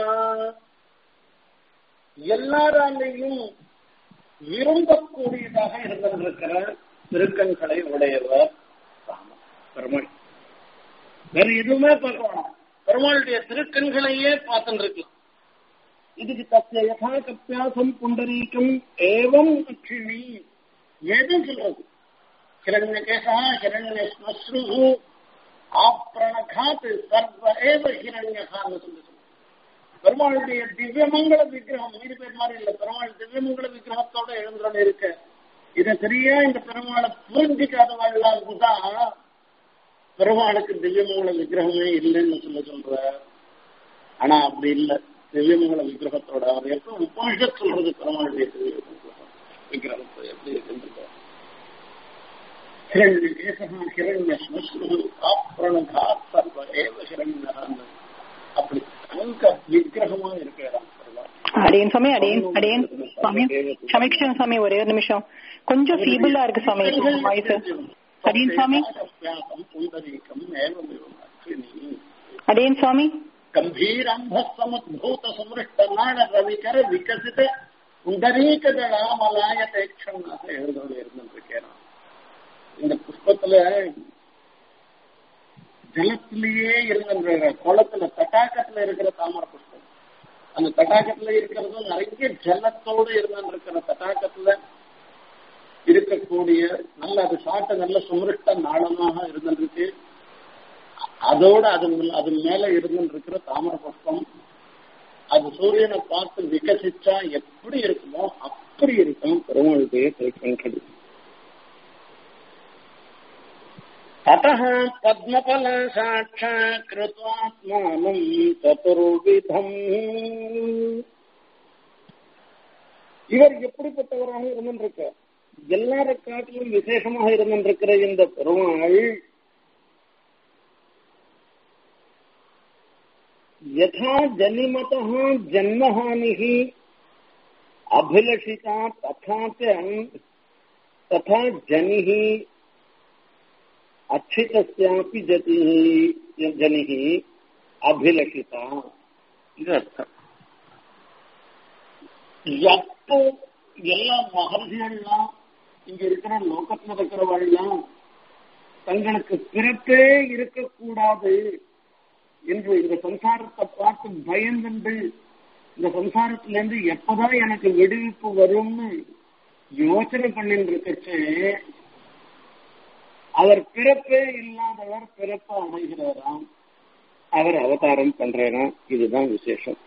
A: எல்லாராலையும் விரும்பக்கூடியதாக இருந்திருக்கிற திருக்கண்களை உடையவர் ராமர் பெருமாள் வேற எதுவுமே பார்க்க வேணாம் பெருமாளுடைய திருக்கண்களையே பார்த்துட்டு இருக்கலாம் இதுக்கு தத்திய யதா கப்பியாசம் புண்டரீகம் ஏவம் அக்ஷிணி வேதம் சொல்றது ஹிரண்யகேசா ஹிரண்ய ஸ்மஸ்ரு ஆப்ரணகாத் சர்வ ஏவ ஹிரண்யகான்னு சொல்லி சொல்லுது பெருமாளுடைய திவ்யமங்கள விக்கிரகம் மீது பேர் மாதிரி இல்ல பெருமாள் திவ்யமங்கள விக்கிரகத்தோட எழுந்துடன் இருக்க இதை சரியா இந்த பெருமாளை புரிஞ்சுக்காதவாழ்லாம் தான் பெருமாளுக்கு திவ்யமங்கள விக்கிரகமே இல்லைன்னு சொல்ல சொல்ற ஆனா அப்படி இல்லை திவ்யமங்கள விக்கிரகத்தோட அவர் எப்ப உபனிஷத் சொல்றது பெருமாளுடைய திவ்ய விக்கிரகத்தை எப்படி இருக்கின்றது ஹிரண்யகேசகா ஹிரண்ய ஸ்மஸ்ரு ஆப்ரணகா சர்வ ஏவ ஹிரண்யகான்னு அப்படி தங்க விக்கிரகமா இருக்கிறான்
B: அடியன் சுவாமி அடியன் அடியன் சுவாமி க்ஷமிக்ஷன் சுவாமி ஒரே ஒரு நிமிஷம் கொஞ்சம் ஃபீபிளா இருக்கு சுவாமி வாய்ஸ் அடியன் சுவாமி
A: புண்டரீகம் ஏவம் அக்ஷினி
B: அடியன் சுவாமி
A: ಗಂಭೀರಂಭಸಮುದ್ಭೂತ ಸಮೃಷ್ಟ ನಾಡ ರವಿಕರ ವಿಕಸಿತ ಪುಂಡರೀಕ ದಳಾಮಲಾಯತೆ ಕ್ಷಣாக எழுதோடு இருந்திருக்கேன் இந்த புஷ்பத்துல ஜலத்திலேயே இருந்த குளத்துல தட்டாக்கத்துல இருக்கிற தாமர புஷ்பம் அந்த தட்டாக்கத்துல இருக்கிறதும் நிறைய ஜலத்தோடு இருந்திருக்கிற தட்டாக்கத்துல இருக்கக்கூடிய நல்ல அது சாட்ட நல்ல சுமிருஷ்ட நாளமாக இருந்திருக்கு அதோட அது அது மேல இருந்துருக்கிற தாமர புஷ்பம் அது சூரியனை பார்த்து விகசிச்சா எப்படி இருக்குமோ அப்படி இருக்கும் பெருமாளுடைய திருக்கண்கள் ततः पद्मफल साक्षात्कृत्वात्मानम् चतुर्विधम् இவர் எப்படிப்பட்டவராக இருந்திருக்க எல்லார காட்டிலும் விசேஷமாக இருந்திருக்கிற இந்த பெருமாள் यथा जनिमतः जन्महानिः अभिलषिता तथा च तथा जनिः अच्छितस्यापि जतिः जनिः अभिलषिता இது அர்த்தம் எப்போ எல்லா மகர்ஷிகள்லாம் இங்க இருக்கிற லோகத்துல இருக்கிறவள்லாம் தங்களுக்கு பிறப்பே இருக்கக்கூடாது என்று இந்த சம்சாரத்தை பார்த்து பயந்துண்டு இந்த சம்சாரத்திலிருந்து எப்பதான் எனக்கு விடுவிப்பு வரும்னு யோசனை பண்ணிட்டு இருக்கச்சு அவர் பிறப்பே இல்லாதவர் பிறப்ப அடைகிறாராம் அவர் அவதாரம் பண்றாராம் இதுதான் விசேஷம்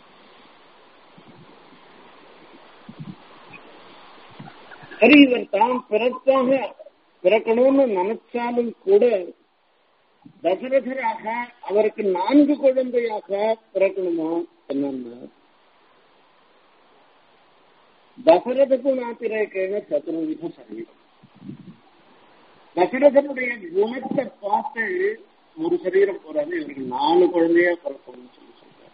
A: சரி இவர் தான் பிறப்பாக பிறக்கணும்னு நினைச்சாலும் கூட தசரதராக அவருக்கு நான்கு குழந்தையாக பிறக்கணுமா என்னன்னா தசரதக்கு நாத்திரேக்கேன சதுர்வித சரீரம் தசரதனுடைய குணத்தை பார்த்து ஒரு சரீரம் போறாது இவருக்கு நாலு குழந்தையா பிறக்கணும்னு சொல்லி சொல்றாரு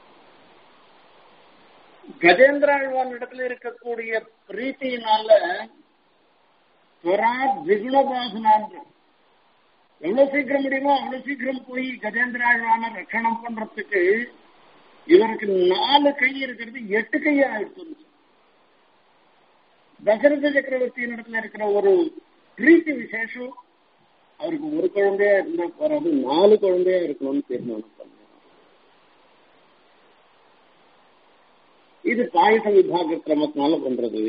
A: கஜேந்திராழ்வான் இடத்துல இருக்கக்கூடிய பிரீத்தியினால துவரா திகுணபாசனான் எவ்வளவு சீக்கிரம் முடியுமோ அவ்வளவு சீக்கிரம் போய் கஜேந்திராழ்வான ரட்சணம் பண்றதுக்கு இவருக்கு நாலு கை இருக்கிறது எட்டு கையா ஆயிடுச்சு தசரத சக்கரவர்த்தியின் இடத்துல இருக்கிற ஒரு பிரீத்தி விசேஷம் அவருக்கு ஒரு குழந்தையா இருந்தா போறாது நாலு குழந்தையா இருக்கணும்னு தீர்மானம் பண்ண இது பாயச விபாக கிரமத்தினால பண்றது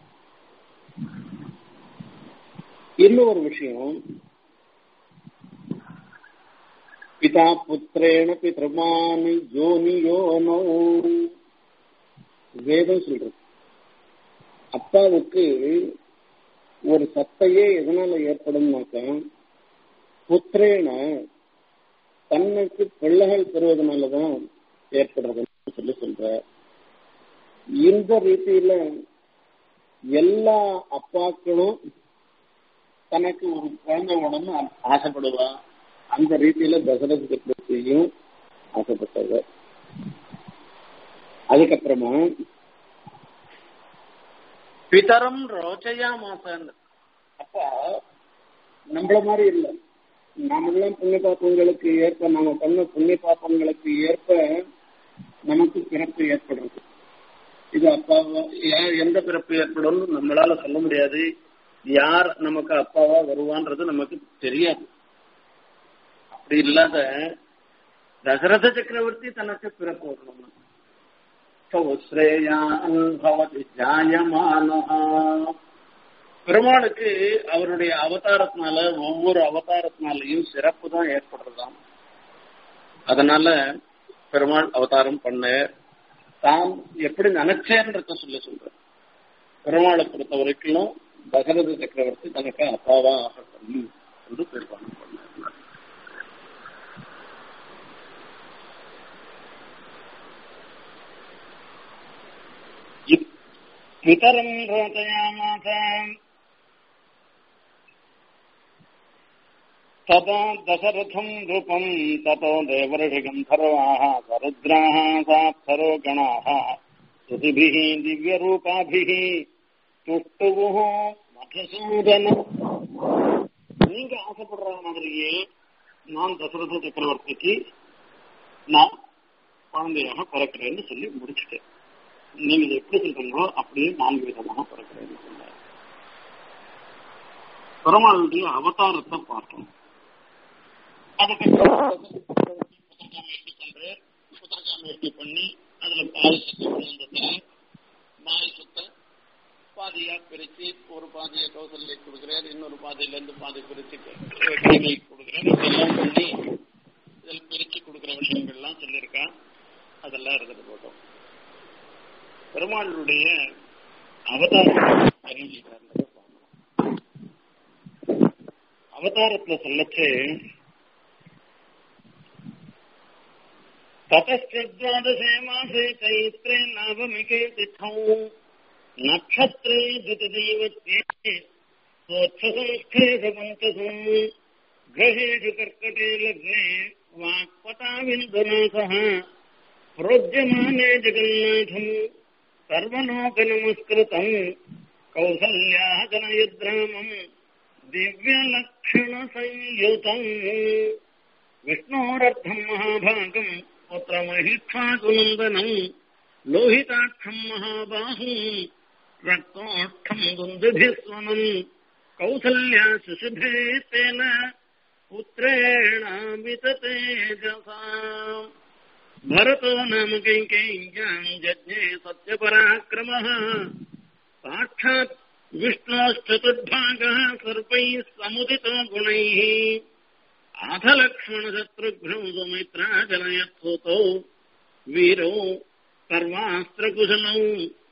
A: இன்னொரு விஷயம் பிதா புத்திரேன பிதமானி ஜோனி யோனோ வேதம் சொல்றது அப்பாவுக்கு ஒரு சத்தையே எதனால ஏற்படும்னாக்கா புத்திரேன தன்னுக்கு பிள்ளைகள் பெறுவதனாலதான் ஏற்படுறதுன்னு சொல்லி சொல்ற இந்த ரீதியில எல்லா அப்பாக்களும் தனக்கு ஒரு குழந்தை உடனே ஆசைப்படுவா அந்த ரீதியில தசரத சக்கரவர்த்தியும் ஆசைப்பட்டவர் அதுக்கப்புறமா பிதரம் ரோச்சையா மாசன் அப்ப
C: நம்மள மாதிரி இல்லை நாமெல்லாம் புண்ணிய பாப்பங்களுக்கு ஏற்ப நாம பண்ண புண்ணிய பாப்பங்களுக்கு ஏற்ப நமக்கு பிறப்பு ஏற்படுறது இது அப்பாவா யார் எந்த பிறப்பு ஏற்படும் நம்மளால சொல்ல முடியாது யார் நமக்கு அப்பாவா வருவான்றது நமக்கு தெரியாது அப்படி இல்லாத தசரத சக்கரவர்த்தி தனக்கு பிறப்பு வரணும் பெருமாளுக்கு அவருடைய அவதாரத்தினால ஒவ்வொரு அவதாரத்தினாலையும் சிறப்பு தான் ஏற்படுறதாம் அதனால பெருமாள் அவதாரம் பண்ண தான் எப்படி நினைச்சேன்றத சொல்ல சொல்ற பெருமாளை பொறுத்த வரைக்கும் தசரத சக்கரவர்த்தி தனக்கு அப்பாவா ஆகட்டும் என்று தீர்மானம் பண்ணார்
A: पितरम् रोचयामास ततो दशरथम् रूपम् ततो देवर्षिगन्धर्वाः सरुद्राः साप्सरो गणाः स्तुतिभिः दिव्यरूपाभिः துஷ்டுவுஹோ மதுசூதனம் நீங்க ஆசைப்படுற மாதிரியே நான் தசரத சக்கரவர்த்திக்கு நான் குழந்தையாக பிறக்கிறேன்னு சொல்லி முடிச்சுட்டேன் நீங்க இதை எப்படி சொல்றீங்களோ அப்படியே நான்கு விதமாக பிறக்கிறேன்னு சொன்னார் பெருமாளுடைய அவதாரத்தை பார்த்தோம் அதுக்கப்புறம் பண்ணி அதுல பால் சத்து மாய் சுத்த பாதியா பிரிச்சு ஒரு பாதியை கௌசல்யை கொடுக்குறார் இன்னொரு பாதியில இருந்து பாதி பிரிச்சு கொடுக்குறார் இதெல்லாம் பண்ணி இதில் பிரிச்சு கொடுக்குற விஷயங்கள்லாம் சொல்லியிருக்கா அதெல்லாம் இருந்துட்டு போட்டோம் பெருமாளுடைய அவதாரம் அவதாரத்துல சொல்லச்சு ततश्चद्वादशे मासे चैत्रे नवमिके तिथौ नक्षत्रे द्वितदैवत्ये सोत्संस्थे सपञ्चसु ग्रहेषु कर्कटे लग्ने वाक्पटाविन्दुनाथः प्रोज्यमाने जगन्नाथम् सर्वलोकनमस्कृतम् कौसल्याः जनयद्रामम् दिव्यलक्षणसंयुतम् विष्णोरर्थम् महाभागम् पुत्रमहिष्ठाकुनन्दनम् लोहिताक्षम् महाबाहुम् रक्तोष्ठम् दुन्दुभिस्वनम् कौसल्या शिशुभे तेन पुत्रेण विततेजसा भरतो नाम कैकेय्याम् जज्ञे सत्यपराक्रमः साक्षात् विष्णोश्चतुर्भागः सर्पैः समुदितो गुणैः आथलक्ष्मणशत्रुघ्नौ सुमित्रा जनयत्सुतौ वीरौ सर्वास्त्रकुशलौ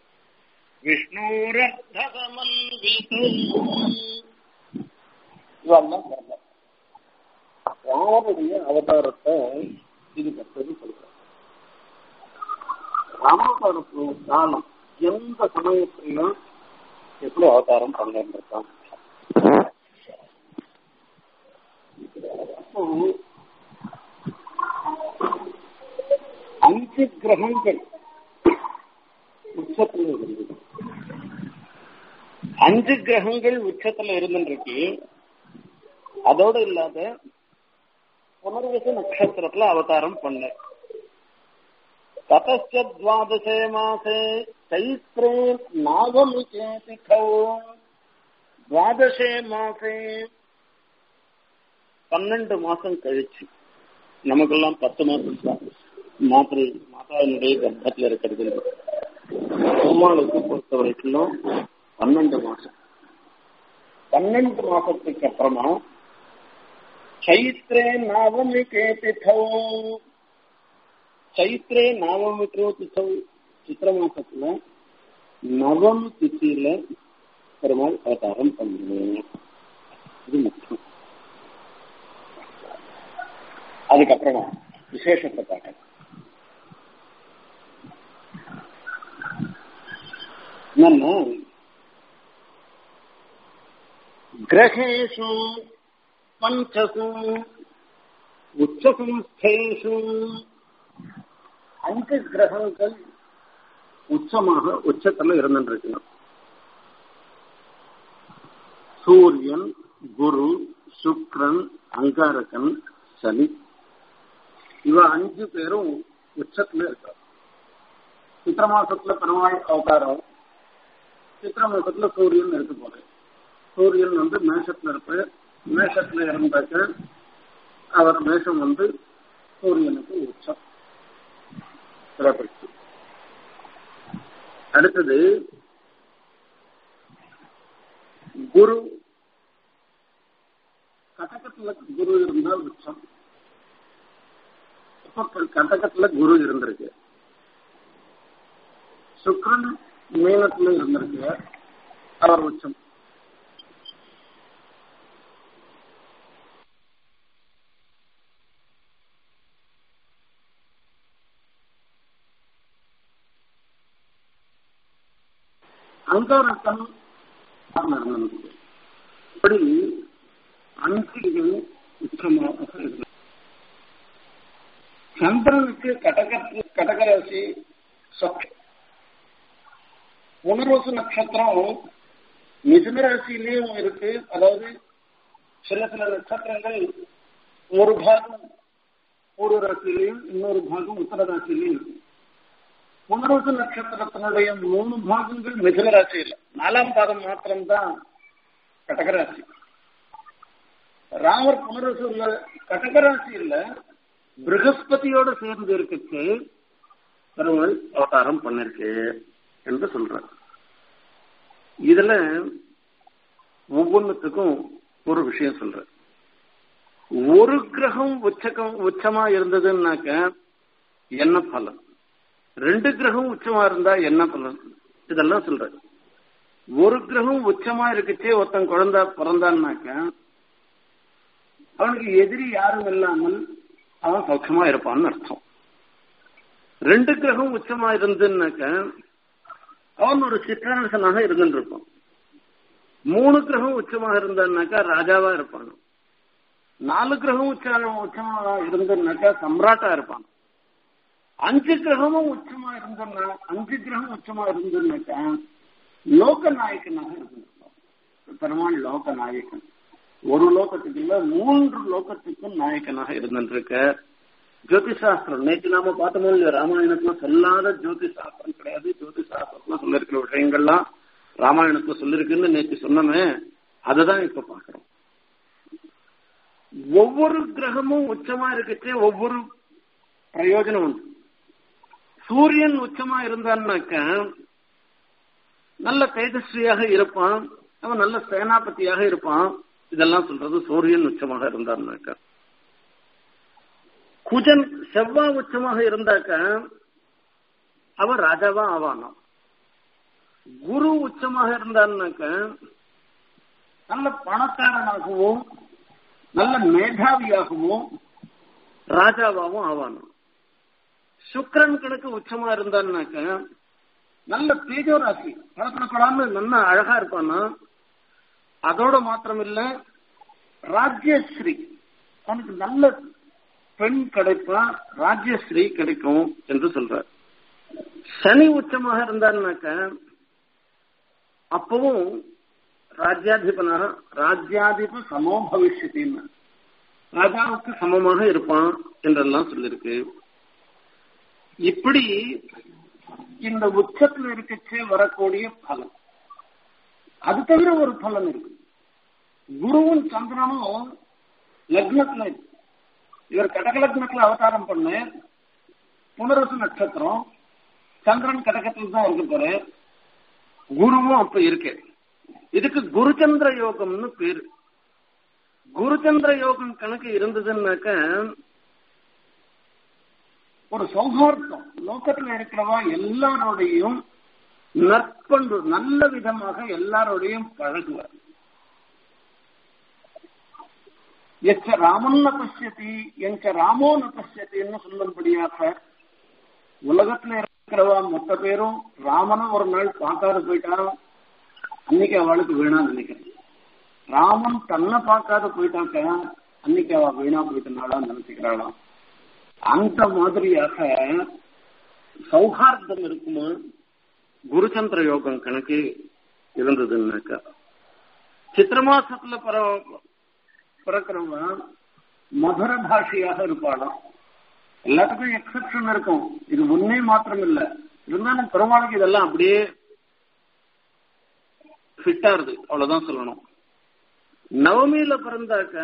A: विष्णोरर्धसमन्वितौ
C: இதெல்லாம் வரல ராமனுடைய அவதாரத்தை இது கற்றது சொல்றேன் ராமாவதாரத்து காலம் எந்த சமயத்திலும் எப்படி அவதாரம் பண்ணிருக்கான் அஞ்சு கிரகங்கள் உச்சத்துல இருந்தது அஞ்சு கிரகங்கள் உச்சத்துல இருந்துருக்கு அதோடு இல்லாத புனர்வச நட்சத்திரத்துல அவதாரம் பண்ண ததச்சத்வாதசே மாசே சைத்ரே நாகமிகே திகௌ துவாதசே மாசே பன்னெண்டு மாசம் கழிச்சு நமக்கெல்லாம் பத்து மாசம் தான் மாத்திரை மாதாவினுடைய கர்ப்பத்தில் இருக்கிறது பெருமாளுக்கு பொறுத்த வரைக்கும் பன்னெண்டு மாசம் பன்னெண்டு மாசத்துக்கு அப்புறமா சைத்ரே நவமிகே திதௌ சைத்ரே நவமிகே திதௌ சித்திர மாசத்துல நவமி திதியில பெருமாள் அவதாரம் பண்ணுவேன் இது முக்கியம் அதுக்கப்புறமா விசேஷத்தை பார்க்க என்னன்னா கிரகேஷு பஞ்சசு உச்சசம்ஸ்தேஷு அஞ்சு கிரகங்கள் உச்சமாக உச்சத்துல இருந்துருக்கணும் சூரியன் குரு சுக்ரன் அங்காரகன் சனி இவ அஞ்சு பேரும் உச்சத்துல இருக்காங்க சித்திர மாசத்துல பெருமாள் அவதாரம் சித்திர மாசத்துல சூரியன் இருக்க போகுது சூரியன் வந்து மேஷத்துல இருப்ப மேஷத்துல இருந்தாக்க அவர் மேஷம் வந்து சூரியனுக்கு உச்சம் சிறப்பிச்சு அடுத்தது குரு கட்டகத்துல குரு இருந்தால் உச்சம் இப்ப கட்டகத்துல குரு இருந்திருக்கு சுக்ரன் மீனத்துல இருந்திருக்கு அவர் உச்சம் அங்காரத்தன் நடந்தது இப்படி அன்பிகள் உச்சமாக இருந்தது சந்திரனுக்கு கடக கடகராசி சொத்து புனர்வசு நட்சத்திரம் மிதுன ராசியிலேயும் இருக்கு அதாவது சில சில நட்சத்திரங்கள் ஒரு பாகம் பூர்வ ராசியிலையும் இன்னொரு பாகம் உத்தர ராசியிலையும் இருக்கு புனர்வசு நட்சத்திரத்தினுடைய மூணு பாகங்கள் மிதுன ராசியில் நாலாம் பாதம் மாத்திரம்தான் கடகராசி ராமர் புனர்வசு கடகராசி இல்ல பிரகஸ்பதியோட சேர்ந்து இருக்குச்சு பெருமாள் அவதாரம் பண்ணிருக்கு என்று சொல்றார் இதுல ஒவ்வொன்றுத்துக்கும் ஒரு விஷயம் சொல்ற ஒரு கிரகம் உச்சகம் உச்சமா இருந்ததுன்னாக்க என்ன பலன் ரெண்டு கிரகம் உச்சமா இருந்தா என்ன பலன் இதெல்லாம் சொல்ற ஒரு கிரகம் உச்சமா இருக்குச்சே ஒருத்தன் குழந்தை பிறந்தான்னாக்க அவனுக்கு எதிரி யாரும் இல்லாமல் அவன் சௌக்கியமா இருப்பான்னு அர்த்தம் ரெண்டு கிரகம் உச்சமா இருந்துன்னாக்க அவன் ஒரு சிற்றரசனாக இருந்துட்டு இருப்பான் மூணு கிரகம் உச்சமாக இருந்தான்னாக்கா ராஜாவா இருப்பான் நாலு கிரகம் உச்ச உச்சமா இருந்ததுனாக்கா சம்ராட்டா இருப்பான் அஞ்சு கிரகமும் உச்சமா இருந்ததுன்னா அஞ்சு கிரகம் உச்சமா இருந்ததுனாக்கா லோக நாயக்கனாக இருந்திருப்பான் பெருமாள் லோக நாயக்கன் ஒரு லோகத்துக்கு இல்ல மூன்று லோகத்துக்கும் நாயக்கனாக இருந்திருக்க ஜோதிஷாஸ்திரம் நேற்று நாம பார்த்தோமோ இல்லையா ராமாயணத்துல சொல்லாத ஜோதிஷாஸ்திரம் கிடையாது ஜோதிஷாஸ்திரத்துல சொல்லிருக்கிற விஷயங்கள்லாம் ராமாயணத்துல சொல்லிருக்குன்னு நேற்று சொன்னமே அததான் இப்ப பாக்குறோம் ஒவ்வொரு கிரகமும் உச்சமா இருக்கச்சே ஒவ்வொரு பிரயோஜனம் உண்டு சூரியன் உச்சமா இருந்தான்னாக்க நல்ல தேஜஸ்வியாக இருப்பான் அவன் நல்ல சேனாபதியாக இருப்பான் இதெல்லாம் சொல்றது சூரியன் உச்சமாக இருந்தான்னாக்க குஜன் செவ்வாய் உச்சமாக இருந்தாக்க அவன் ராஜாவா ஆவானாம் குரு உச்சமாக இருந்தான்னாக்க நல்ல பணக்காரனாகவும் நல்ல மேதாவியாகவும் ராஜாவாகவும் ஆவானாம் சுக்கரன் கணக்கு உச்சமா இருந்தான்னாக்க நல்ல தேஜோராசி பழக்கணக்கலான்னு நல்ல அழகா இருப்பானா அதோட மாத்திரம் இல்ல ராஜ்யஸ்ரீ அவனுக்கு நல்ல பெண் கிடைப்பா ராஜ்யஸ்ரீ கிடைக்கும் என்று சொல்றார் சனி உச்சமாக இருந்தாருனாக்க அப்பவும் ராஜ்யாதிபனாக ராஜ்யாதிப சமோ பவிஷ்யத்தின்னு ராஜாவுக்கு சமமாக இருப்பான் என்றெல்லாம் சொல்லிருக்கு இப்படி இந்த உச்சத்தில் இருக்கச்சே வரக்கூடிய பலன் அது தவிர ஒரு பலன் இருக்கு குருவும் சந்திரனும் லக்னத்துல இருக்கு இவர் கடக லக்னத்துல அவதாரம் பண்ண புனரசு நட்சத்திரம் சந்திரன் கடகத்தில் தான் இருக்க போற குருவும் அப்ப இருக்கு இதுக்கு குருச்சந்திர யோகம்னு பேரு குருச்சந்திர யோகம் கணக்கு இருந்ததுன்னாக்க ஒரு சௌஹார்த்தம் லோக்கத்துல இருக்கிறவா எல்லாரோடையும் நற்பண்பு நல்ல விதமாக எல்லாரோடையும் பழகுவார் எச்ச ராமன்ன பசியத்தி எங்க ராமோ ந பசியத்தின்னு சொல்லும்படியாக உலகத்துல இருக்கிறவா மொத்த பேரும் ராமனும் ஒரு நாள் பார்க்காத போயிட்டான் அன்னைக்கு அவளுக்கு வேணாம் நினைக்கிறேன் ராமன் தன்னை பார்க்காத போயிட்டாக்க அன்னைக்கு அவ வீணா போயிட்டனாலா நினைச்சுக்கிறாளாம் அந்த மாதிரியாக சௌஹார்தம் இருக்குமா குருச்சந்திர யோகம் கணக்கு இருந்ததுன்னாக்கா சித்திர மாசத்துல பர பிறக்கிறவங்க மதுர பாஷையாக இருப்பாளாம் எல்லாத்துக்கும் எக்ஸெப்ஷன் இருக்கும் இது உண்மை மாத்திரம் இல்ல இருந்தாலும் பெருமாளுக்கு இதெல்லாம் அப்படியே ஃபிட்டா இருக்கு அவ்வளவுதான் சொல்லணும் நவமியில பிறந்தாக்க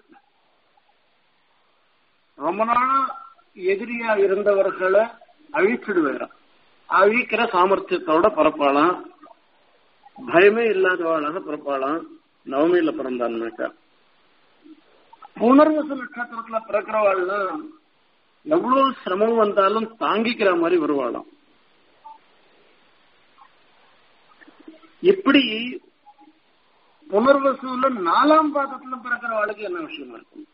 C: ரொம்ப நாளா எதிரியா இருந்தவர்களை அழிச்சிடுவாராம் அழிக்கிற சாமர்த்தியத்தோட பிறப்பாளாம் பயமே இல்லாதவாளாக பிறப்பாளாம் நவமியில பிறந்தான்னாக்கா புனர்வசு நட்சத்திரத்துல பிறக்கிறவாள்லாம் எவ்வளவு சிரமம் வந்தாலும் தாங்கிக்கிற மாதிரி வருவாளாம் இப்படி புனர்வசுல நாலாம் பாதத்துல பிறக்கிறவாளுக்கு என்ன விஷயமா இருக்கும்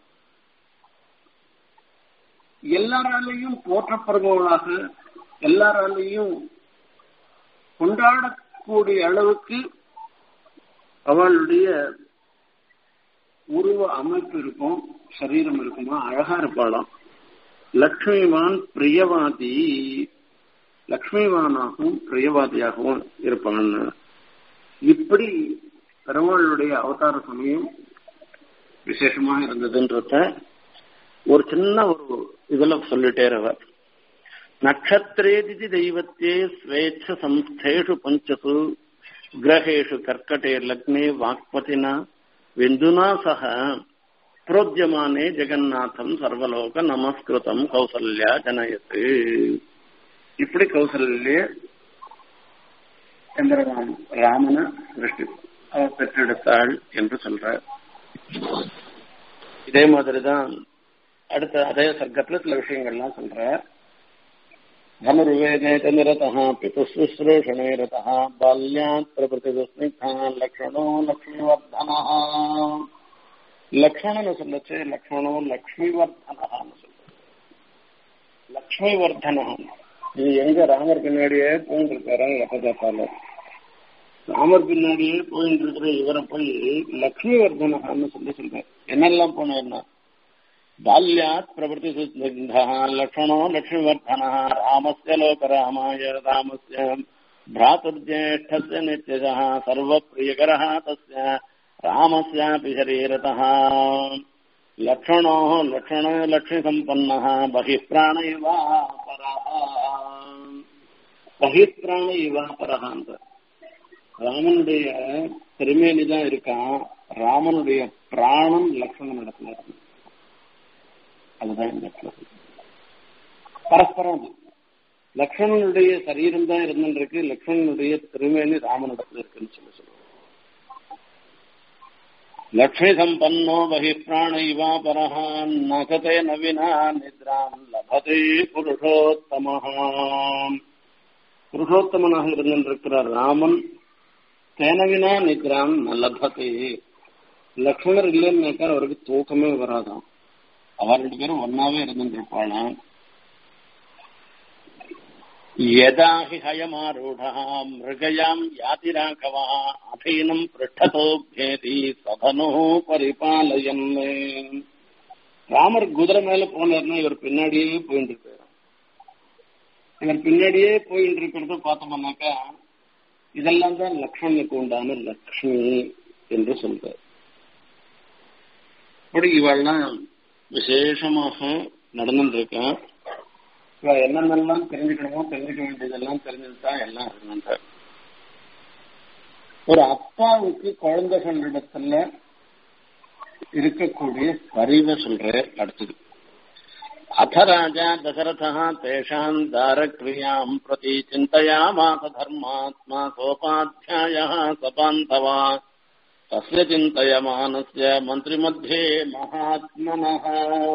C: எல்லாராலையும் போற்றப்படுபவளாக எல்லாராலையும் கொண்டாடக்கூடிய அளவுக்கு அவளுடைய உருவ அமைப்பு இருக்கும் சரீரம் இருக்குமா அழகா இருப்பாளாம் லக்ஷ்மிவான் பிரியவாதி லக்ஷ்மிவானாகவும் பிரியவாதியாகவும் இருப்பான்னு இப்படி பெருமாளுடைய அவதார சமயம் விசேஷமாக இருந்ததுன்றத ஒரு சின்ன ஒரு இதுல சொல்லிட்டே இருவர் நட்சத்திரேதி தெய்வத்தே ஸ்வேச்ச சம்ஸ்தேஷு பஞ்சசு கிரகேஷு கர்க்கடே லக்னே வாக்பதினா விந்துனா சக புரோத்தியமானே ஜெகநாதம் சர்வலோக நமஸ்கிருதம் கௌசல்யா ஜனயத்து இப்படி கௌசல்ய சந்திரராம் ராமன சிருஷ்டி அவர் பெற்றெடுத்தாள் என்று சொல்றார் இதே மாதிரிதான் அடுத்த அதே சர்க்கத்துல சில விஷயங்கள்லாம் சொல்றார் धनुर्वेदे च निरतः पितुशुश्रूषणे रतः बाल्यात् प्रभृतिस्निग्धः लक्ष्मणो लक्ष्मीवर्धनः லக்ஷ்மணன் சொல்லச்சு லக்ஷ்மணோ லக்ஷ்மிவர்தனஹான்னு சொல்ற லக்ஷ்மிவர்தனஹான் இது எங்க ராமர் பின்னாடியே போயிட்டு இருக்காரா ரதஜாத்தால ராமர் பின்னாடியே போயிட்டு இருக்கிற இவரை போய் லக்ஷ்மிவர்தனஹான்னு சொல்லி சொல்றாரு என்னெல்லாம் போனேன்னா बाल्यात् प्रवृत्तिसुस्निग्धः लक्ष्मणो लक्ष्मीवर्धनः रामस्य लोकरामाय रामस्य भ्रातुर्ज्येष्ठस्य नित्यजः सर्वप्रियकरः तस्य रामस्यापि शरीरतः लक्ष्मणो लक्ष्मण लक्ष्मीसम्पन्नः बहिः प्राण इवापरः बहिः प्राण इवापरः ராமனுடைய திருமேனி தான் இருக்கான் ராமனுடைய பிராணம் லக்ஷ்மணன் இடத்துல இருக்கு அதுதான் இந்த இடத்துல பரஸ்பரம் அது லக்ஷ்மணனுடைய சரீரம் தான் இருந்துருக்கு லக்ஷ்மணனுடைய திருமேனி ராமனிடத்துல இருக்குன்னு சொல்லி சொல்லுவோம் லக்ஷ்மி சம்பன்னோ பகி பிராண இவா பரஹா நகதே நவினா நித்ராம் லபதே புருஷோத்தமஹா புருஷோத்தமனாக இருந்திருக்கிற ராமன் தேனவினா நித்ராம் லபதே லக்ஷ்மணர் இல்லைன்னாக்கா அவருக்கு தூக்கமே வராதான் அவ ரெண்டு பேரும் ஒன்னாவே இருந்துருப்பாளாம் யதா ஹி ஹயமாரூடா மிருகயாம் யாதி ராகவா அபீனம் பிருஷ்டதோ பேதி சதனோ பரிபாலயன் ராமர் குதிரை மேல போனார்னா இவர் பின்னாடியே போயிட்டு இருக்காரு இவர் பின்னாடியே போயிட்டு இருக்கிறத பார்த்தோம்னாக்கா இதெல்லாம் தான் லக்ஷ்மணுக்கு உண்டான லக்ஷ்மி என்று சொல்றார் அப்படி இவெல்லாம் விசேஷமாக நடந்துருக்கேன் இவ என்னென்னலாம் தெரிஞ்சுக்கணுமோ தெரிஞ்சுக்க வேண்டியதெல்லாம் தெரிஞ்சுட்டா எல்லாம் இருந்தார் ஒரு அப்பாவுக்கு குழந்தைகளிடத்துல இருக்கக்கூடிய பரிவை சொல்ற அடுத்தது अथ राजा दशरथः तेषाम् दारक्रियाम् प्रति चिन्तयामास धर्मात्मा सोपाध्यायः सपान्धवा तस्य चिन्तयमानस्य मन्त्रिमध्ये महात्मनः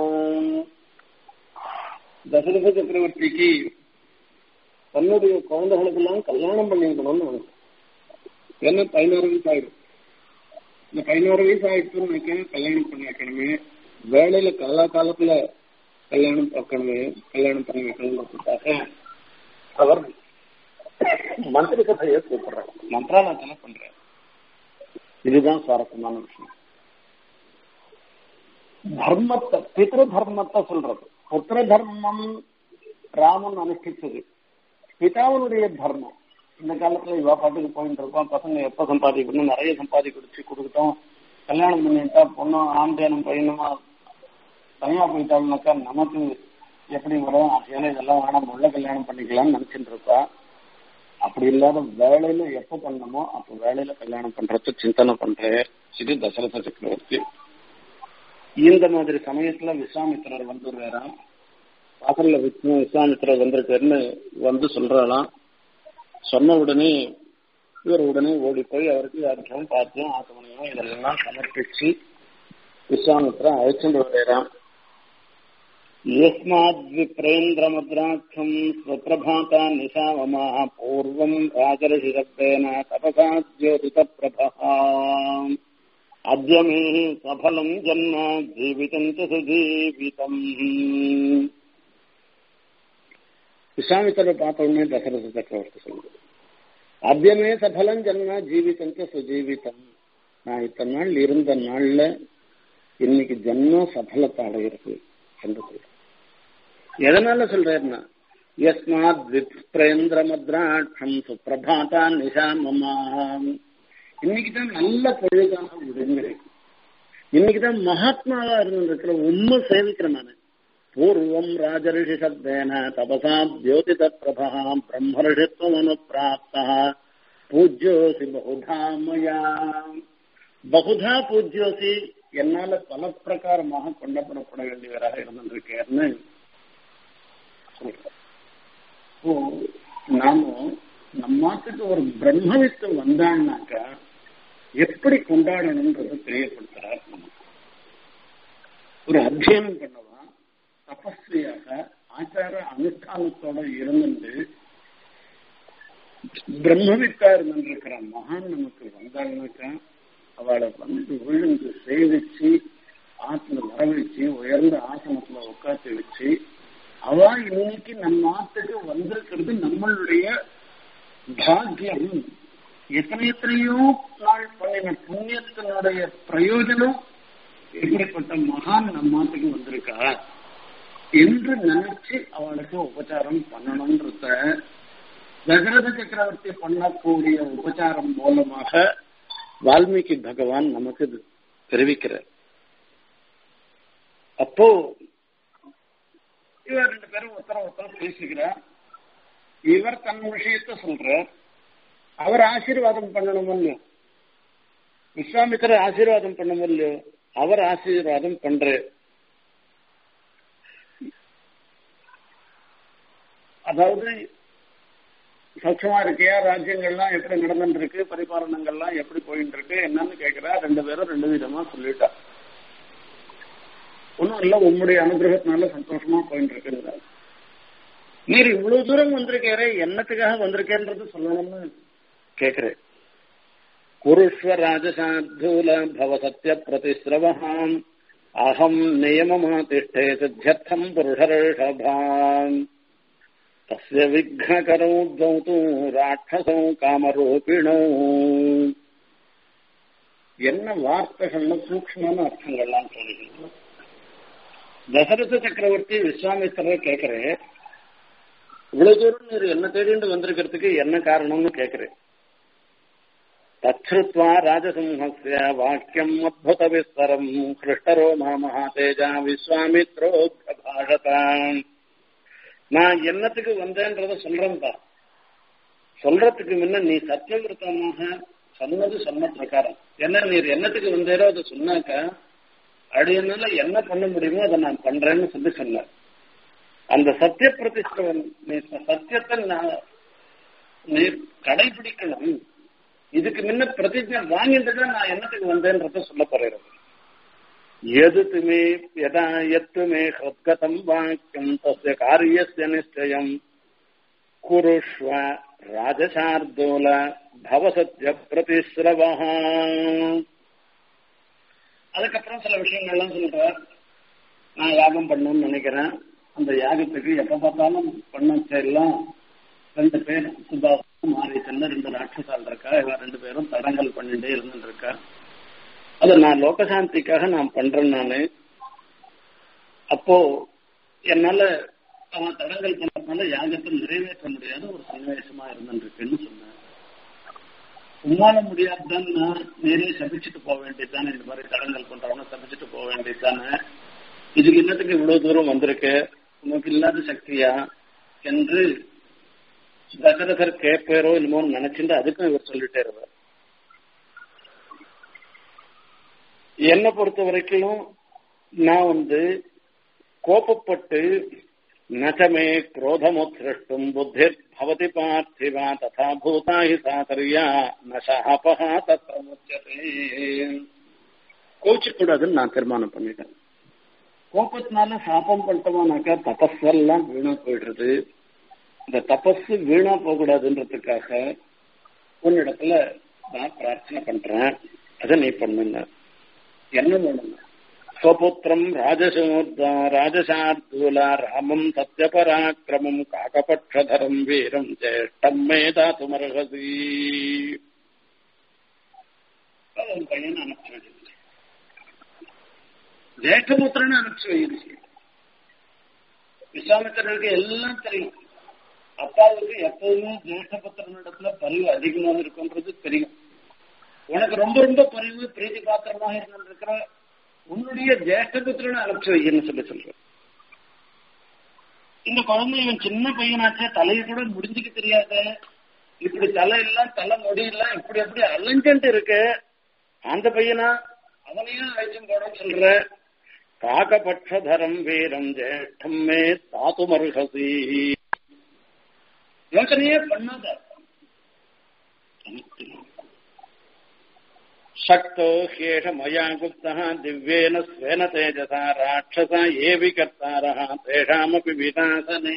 C: தசரத சக்கரவர்த்திக்கு தன்னுடைய குழந்தைகளுக்கெல்லாம் கல்யாணம் பண்ணிக்கணும்னு என்ன பதினாறு வயசு ஆயிடும் இந்த பதினாறு வயசு ஆயிடுச்சுன்னு கல்யாணம் பண்ணி வைக்கணுமே வேலையில காலா காலத்துல கல்யாணம் பார்க்கணுமே கல்யாணம் பண்ணி வைக்கணுங்கிறதுக்காக அவர் மந்திரி சபையை கூப்பிடுறார் மந்திராலயத்துல பண்றார் இதுதான் சுவாரஸ்யமான விஷயம் தர்மத்தை பித்ரு தர்மத்தை சொல்றது புத்திர தர்மம் ராமன் அனுஷ்டிச்சது பிதாவனுடைய தர்மம் இந்த காலத்துல இவா பாட்டுக்கு போயிட்டு இருக்கோம் பசங்க எப்ப சம்பாதிக்கணும் நிறைய சம்பாதிக்க கொடுத்து கொடுக்கட்டும் கல்யாணம் பண்ணிட்டா பொண்ணும் ஆம்பேனும் பையனுமா தனியா போயிட்டாங்கனாக்கா நமக்கு எப்படி வரும் ஆசையான இதெல்லாம் வேணாம் உள்ள கல்யாணம் பண்ணிக்கலாம்னு நினைச்சிட்டு இருப்பா அப்படி இல்லாத வேலையில எப்ப பண்ணணுமோ அப்ப வேலையில கல்யாணம் பண்றது சிந்தனை பண்றேன் இது தசரத சக்கரவர்த்தி இந்த மாதிரி சமயத்துல விஸ்வாமித்திரர் வந்துடுறாராம் வாசல்ல விஷ்ணு விஸ்வாமித்திரர் வந்திருக்காருன்னு வந்து சொல்றாளாம் சொன்ன உடனே இவர் உடனே ஓடி போய் அவருக்கு அர்த்தம் பார்த்தும் ஆசமனையும் இதெல்லாம் சமர்ப்பிச்சு விஸ்வாமித்திரன் அழைச்சிட்டு வரையறான் यस्माद्विप्रेन्द्रमुद्राक्षम् स्वप्रभाता निशावमाः पूर्वम् राजर्षिशब्देन तपसा ज्योतितप्रभः अद्य मे सफलम् जन्म जीवितम् च सुजीवितम् விஸ்வாமித்திர பார்த்த உடனே தசரத சக்கரவர்த்தி சொல்லுது அத்தியமே சபலம் ஜன்ம ஜீவிதம் சுஜீவிதம் நான் இத்தனை நாள் இருந்த நாள்ல இன்னைக்கு ஜன்மம் சபலத்தை அடையிறது என்று சொல்றேன் எதனால சொல்றேன்னா யஸ்மாத் விப்ரேந்திர மத்ராட்சம் சுப்பிரபாதா நிஷாமமாம் இன்னைக்குதான் நல்ல பொழுதாக விடுங்கிறேன் இன்னைக்குதான் மகாத்மாவா இருந்திருக்கிற உண்மை சேவிக்கிறேன் நான் பூர்வம் ராஜரிஷி சப்தேன தபசா ஜோதித பிரபா பிரம்மரிஷித்வம் அனுப்பிராப்தா பூஜ்யோசி பகுதா மயா பகுதா பூஜ்யோசி என்னால பல பிரகாரமாக கொண்டப்படப்பட வேண்டியவராக இருந்திருக்கேன்னு இப்போ நாம நம்மாத்துக்கு ஒரு பிரம்மவித்து வந்தான்னாக்கா எப்படி கொண்டாடணும்ன்றத தெரியப்படுத்துறார் நமக்கு ஒரு அத்தியனம் பண்ணவா தபஸ்வியாக ஆச்சார அனுஷ்டானத்தோட இருந்து பிரம்மவித்தா இருந்திருக்கிற மகான் நமக்கு வந்தாங்கனாக்கா அவளை வந்து விழுந்து சேவிச்சு ஆத்துல வரவழைச்சு உயர்ந்த ஆசனத்துல உட்காந்து வச்சு அவ இன்னைக்கு நம்ம ஆத்துக்கு வந்திருக்கிறது நம்மளுடைய பாக்கியம் எத்தனை எத்தனையோ நாள் பண்ணின புண்ணியத்தினுடைய பிரயோஜனம் இப்படிப்பட்ட மகான் நம்ம ஆத்துக்கு வந்திருக்கா என்று நினைச்சு அவளுக்கு உபச்சாரம் பண்ணணும்ன்றத தசரத சக்கரவர்த்தி பண்ணக்கூடிய உபச்சாரம் மூலமாக வால்மீகி பகவான் நமக்கு தெரிவிக்கிறார் அப்போ இவர் ரெண்டு பேரும் ஒருத்தர ஒருத்தர் பேசுகிறார் இவர் தன் விஷயத்த சொல்றார் அவர் ஆசீர்வாதம் பண்ணணும் இல்லையோ விஸ்வாமித்திர ஆசீர்வாதம் பண்ணணும் இல்லையோ அவர் ஆசீர்வாதம் பண்ற அதாவது சௌட்சமா இருக்கியா ராஜ்யங்கள்லாம் எப்படி நடந்துட்டு இருக்கு பரிபாலனங்கள்லாம் எப்படி போயிட்டு இருக்கு என்னன்னு கேட்கிறா ரெண்டு பேரும் ரெண்டு விதமா சொல்லிட்டா ஒன்னும் இல்ல உன்னுடைய அனுகிரகத்தினால சந்தோஷமா போயிட்டு இருக்குங்கிறார் நீர் இவ்வளவு தூரம் வந்திருக்கேரே என்னத்துக்காக வந்திருக்கேன்றது சொல்லணும்னு கேக்குறேன் குருஷ்வ ராஜசாத்தூல பவ சத்திய பிரதிஸ்ரவஹாம் அகம் நியமமாதிஷ்டே சித்தியர்த்தம் புருஷர்ஷபாம் தஸ்ய விக்னகரோ தௌத்து ராட்சசோ காமரூபிணோ என்ன வார்த்தைகள்ல சூக்மமான அர்த்தங்கள்லாம் சொல்லுங்க தசரத சக்கரவர்த்தி விஸ்வாமித்திரர் கேட்கிறேன் இவ்வளவு தூரம் நீர் என்ன தேடிண்டு வந்திருக்கிறதுக்கு என்ன காரணம்னு கேட்கிறேன் தச்சுத்வா ராஜசிம்ஹஸ்ய வாக்கியம் அத்புத விஸ்தரம் கிருஷ்ணரோ மகாதேஜா விஸ்வாமித்ரோ பிரபாஷதாம் நான் என்னத்துக்கு வந்தேன்றத சொல்றேன்பா சொல்றதுக்கு முன்ன நீ சத்தியவிரதமாக சொன்னது சொன்ன பிரகாரம் என்ன நீர் என்னத்துக்கு வந்தேரோ அதை சொன்னாக்க அடியனால என்ன பண்ண முடியுமோ அதை நான் பண்றேன்னு சொல்லி சொன்னார் அந்த சத்திய பிரதிஷ்டன் நீ சத்தியத்தை நான் நீ கடைபிடிக்கணும் இதுக்கு முன்ன பிரதிஜை வாங்கிட்டு நான் என்னத்துக்கு வந்தேன்றத சொல்ல போறேன் எது துமே யதா எத்துமே ஹத்கதம் வாக்கியம் தஸ்ய காரியஸ்ய நிச்சயம் குருஷ்வ ராஜசார்தூல பவசத்ய பிரதிஸ்ரவா அதுக்கப்புறம் சில விஷயங்கள்லாம் சொல்றார் நான் யாகம் பண்ணணும்னு நினைக்கிறேன் அந்த யாகத்துக்கு எப்ப பார்த்தாலும் பண்ண எல்லாம் ரெண்டு பேர் சுதாசம் மாரீசன் ரெண்டு ராட்சசால் இருக்கா இவன் ரெண்டு பேரும் தடங்கல் பண்ணிட்டே இருந்துட்டு இருக்கா அது நான் லோகசாந்திக்காக நான் பண்றேன் நானு அப்போ என்னால அவன் தடங்கல் பண்ணதுனால யாகத்தை நிறைவேற்ற முடியாத ஒரு சன்னிவேசமா இருந்துருக்குன்னு சொன்னேன் உம்மால முடியாதுன்னு நேரே சபிச்சுட்டு போக வேண்டியதுதானே இந்த மாதிரி தடங்கள் பண்றவங்க சபிச்சுட்டு போக வேண்டியதுதானே இதுக்கு என்னத்துக்கு இவ்வளவு தூரம் வந்திருக்கு உனக்கு இல்லாத சக்தியா என்று தசரதர் கேட்பாரோ என்னமோன்னு நினைச்சுட்டு அதுக்கும் இவர் சொல்லிட்டே இருவார் என்னை பொறுத்த வரைக்கும் நான் வந்து கோபப்பட்டு நச்சமே குரோதமுத்ரஷ்டும் புத்திர் பவதி பார்த்திவா ததா பூதா ஹி சாதரியா நசாபகா தத்திர முச்சதே கோச்சிக்கூடாதுன்னு நான் தீர்மானம் பண்ணிட்டேன் கோபத்தினால சாபம் பண்ணிட்டோமானாக்கா தபஸெல்லாம் வீணா போயிடுறது இந்த தபஸ் வீணா போகக்கூடாதுன்றதுக்காக உன்னிடத்துல நான் பிரார்த்தனை பண்றேன் அதை நீ பண்ணுங்க என்ன பண்ணுங்க ஸ்வபுத்திரம் ராஜசூர்தா ராஜசார்தூல ராமம் சத்யபராக்கிரமம் காகபட்சதரம் வீரம் ஜேஷ்டம் மே தாத்துமர்ஹசி பையன் அனுப்பிச்சு ஜேஷ்டபுத்திரன்னு அனுப்பிச்சு வைது விஸ்வாமித்திரருக்கு எல்லாம் தெரியும் அப்பாவுக்கு எப்பவுமே ஜேஷ்டபுத்திரனிடத்துல பரிவு அதிகமாக இருக்குன்றது தெரியும் உனக்கு ரொம்ப ரொம்ப பரிவு பிரீதி பாத்திரமாக இருந்திருக்கிற உன்னுடைய ஜேஷ்டபுத்திரனை அனுப்பிச்சு வைன்னு சொல்லி சொல்றேன் இந்த குழந்தை இவன் சின்ன பையனாச்சே தலையை கூட முடிஞ்சுக்க தெரியாத இப்படி தலை எல்லாம் தலை முடியெல்லாம் இப்படி எப்படி அலைஞ்சுட்டு இருக்கு அந்த பையனா அவனையும் அழைச்சும் போட சொல்ற காகபட்சதரம் வீரம் ஜேஷ்டம் மே தாத்துமர்ஹசி யோசனையே பண்ணாத शक्तो ह्येष मया गुप्तः दिव्येन स्वेन तेजसा राक्षसा ये विकर्तारः तेषामपि विनाशने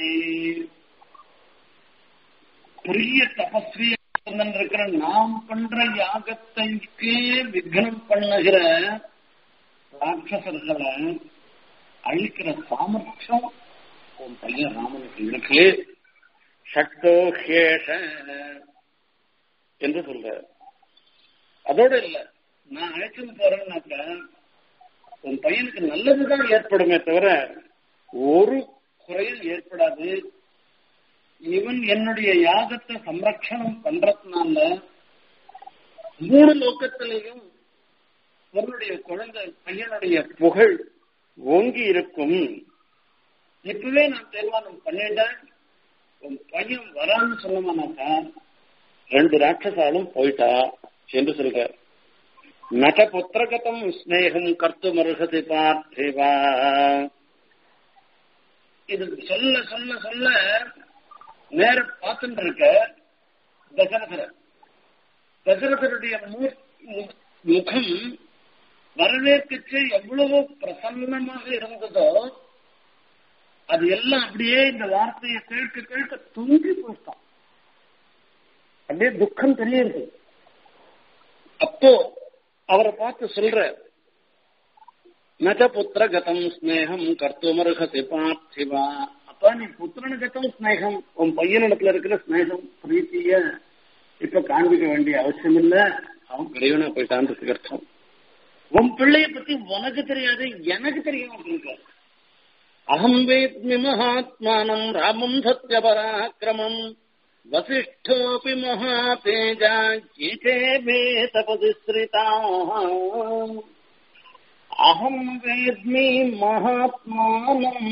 C: பெரிய தபஸ்வியா இருக்கிற நாம் பண்ற யாகத்தைக்கே விக்னம் பண்ணுகிற ராட்சசர்களை அழிக்கிற சாமர்த்தியம் உன் பையன் ராமனுக்கு இருக்கு சக்தோ ஹேஷ என்று சொல்ற அதோட இல்ல நான் அழைச்சுன்னு போறேன்னாக்க உன் பையனுக்கு நல்லதுதான் ஏற்படுமே தவிர ஒரு குறையும் ஏற்படாது இவன் என்னுடைய யாகத்தை சம்ரக்ஷணம் பண்றதுனால மூணு லோக்கத்திலையும் இவனுடைய குழந்தை பையனுடைய புகழ் ஓங்கி இருக்கும் இப்பவே நான் தீர்மானம் பண்ணிட்டேன் உன் பையன் வரான்னு சொன்னோம்னாக்கா ரெண்டு ராட்சசாலும் போயிட்டா என்று சொல்றார் நட புத்திரகதம் ஸ்னேகம் கர்த்து மருகதி பார்த்திவா இது சொல்ல சொல்ல சொல்ல நேர பார்த்துட்டு இருக்க தசரதர் தசரதருடைய முகம் வரவேற்கச்சு எவ்வளவோ பிரசன்னமாக இருந்ததோ அது எல்லாம் அப்படியே இந்த வார்த்தையை கேட்க கேட்க தொங்கி போயிட்டான் அப்படியே துக்கம் தெரியுது அப்போ அவரை பார்த்து சொல்ற நக புத்திர கதம் ஸ்னேகம் கர்த்துமர்ஹசி பார்த்திவா அப்பா நீ புத்திரன கதம் ஸ்னேகம் உன் பையனிடத்துல இருக்கிற ஸ்னேகம் பிரீத்திய இப்ப காண்பிக்க வேண்டிய அவசியம் இல்ல அவன் பெரியவனா போயிட்டான்றதுக்கு அர்த்தம் உன் பிள்ளைய பத்தி உனக்கு தெரியாது எனக்கு தெரியும் அப்படின்னு அகம் வேத்மி மகாத்மானம் ராமம் சத்யபராக்கிரமம் वसिष्ठोऽपि महातेजा ये मे तपदिश्रिताः अहम् वेद्मि महात्मानम्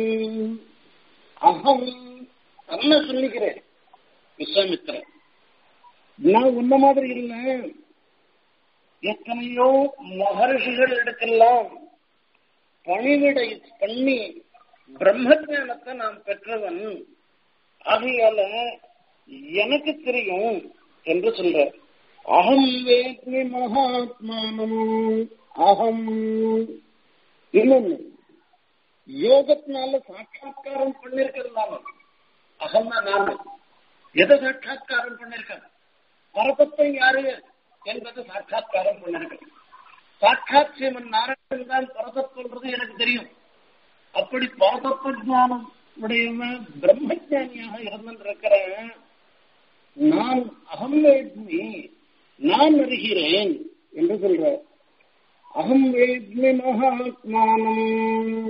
C: அகம் தன்னை சொல்லிக்கிறேன் விஸ்வாமித்திரன் நான் உன்ன மாதிரி இல்லை எத்தனையோ மகர்ஷிகள் இடக்கெல்லாம் பணிவிடை பண்ணி பிரம்ம ஞானத்தை நான் பெற்றவன் ஆகையால எனக்கு தெரியும் என்று சொல்ற அகம் வேத்மி மகாத்மானம் அகம் இன்னொன்னு யோகத்தினால சாட்சா்காரம் பண்ணிருக்கிறதுனால அகம் தான் நாம எதை சாட்சா்காரம் பண்ணிருக்க பரபத்தை யாரு என்பது சாட்சா்காரம் பண்ணிருக்க சாட்சாத் சிவன் நாராயணன் தான் பரதத்துன்றது எனக்கு தெரியும் அப்படி பரதத்துவ ஜானம் உடையவன் பிரம்மஜானியாக இருந்திருக்கிற நான் அகம் வேத்மி நான் அறிகிறேன் என்று சொல்ற அகம் வேத்மி மகாத்மானம்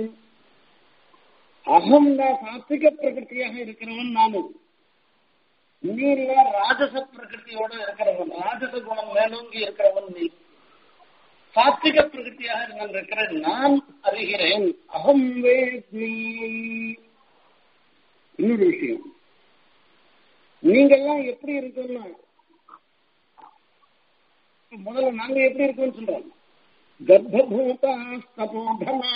C: அகம் நான் சாத்விக பிரகிருத்தியாக இருக்கிறவன் நானும் நீ இல்ல ராஜச பிரகிருத்தியோட இருக்கிறவன் ராஜச குணம் மேலோங்கி இருக்கிறவன் நீ சாத்விக பிரகிருத்தியாக இருக்கிற நான் அறிகிறேன் அகம் வேத்மி இன்னொரு விஷயம் நீங்கெல்லாம் எப்படி இருக்குன்னா முதல்ல நாங்க எப்படி இருக்கோம்னு சொல்றோம் கர்ப்பூதா தபோதனா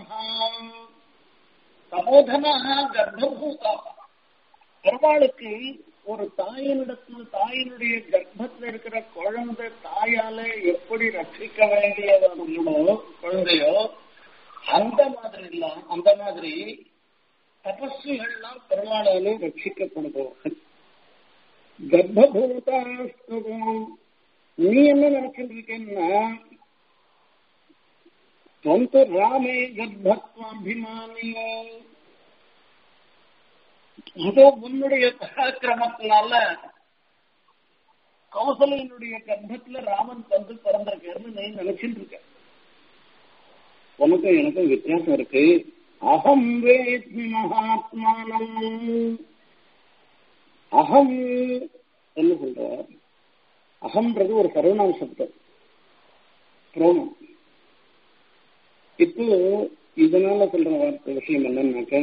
C: தபோதனா கர்ப்பூதா பெருமாளுக்கு ஒரு தாயினிடத்துல தாயினுடைய கர்ப்பத்துல இருக்கிற குழந்தை தாயால எப்படி ரட்சிக்க வேண்டியவர்களோ குழந்தையோ அந்த மாதிரி இல்ல அந்த மாதிரி தபஸ்விகள்லாம் பெருமாளாலே ரட்சிக்கப்படுபவர்கள் கர்ப்பூதாஸ்தவம் நீ என்ன நினைச்சிட்டு இருக்கேன்னா தொந்து ராமே கர்ப்பத்வாபிமானி இதோ உன்னுடைய பராக்கிரமத்தினால கௌசலையினுடைய கர்ப்பத்துல ராமன் வந்து பிறந்திருக்காருன்னு நீ நினைச்சிட்டு இருக்க உனக்கும் எனக்கும் வித்தியாசம் இருக்கு அகம் வேத்மி மகாத்மானம் அகம் என்ன சொல்ற அகம்ன்றது ஒரு சர்வநாம சப்தம் புரோணம் இப்போ இதனால சொல்ற வார்த்தை விஷயம் என்னன்னாக்க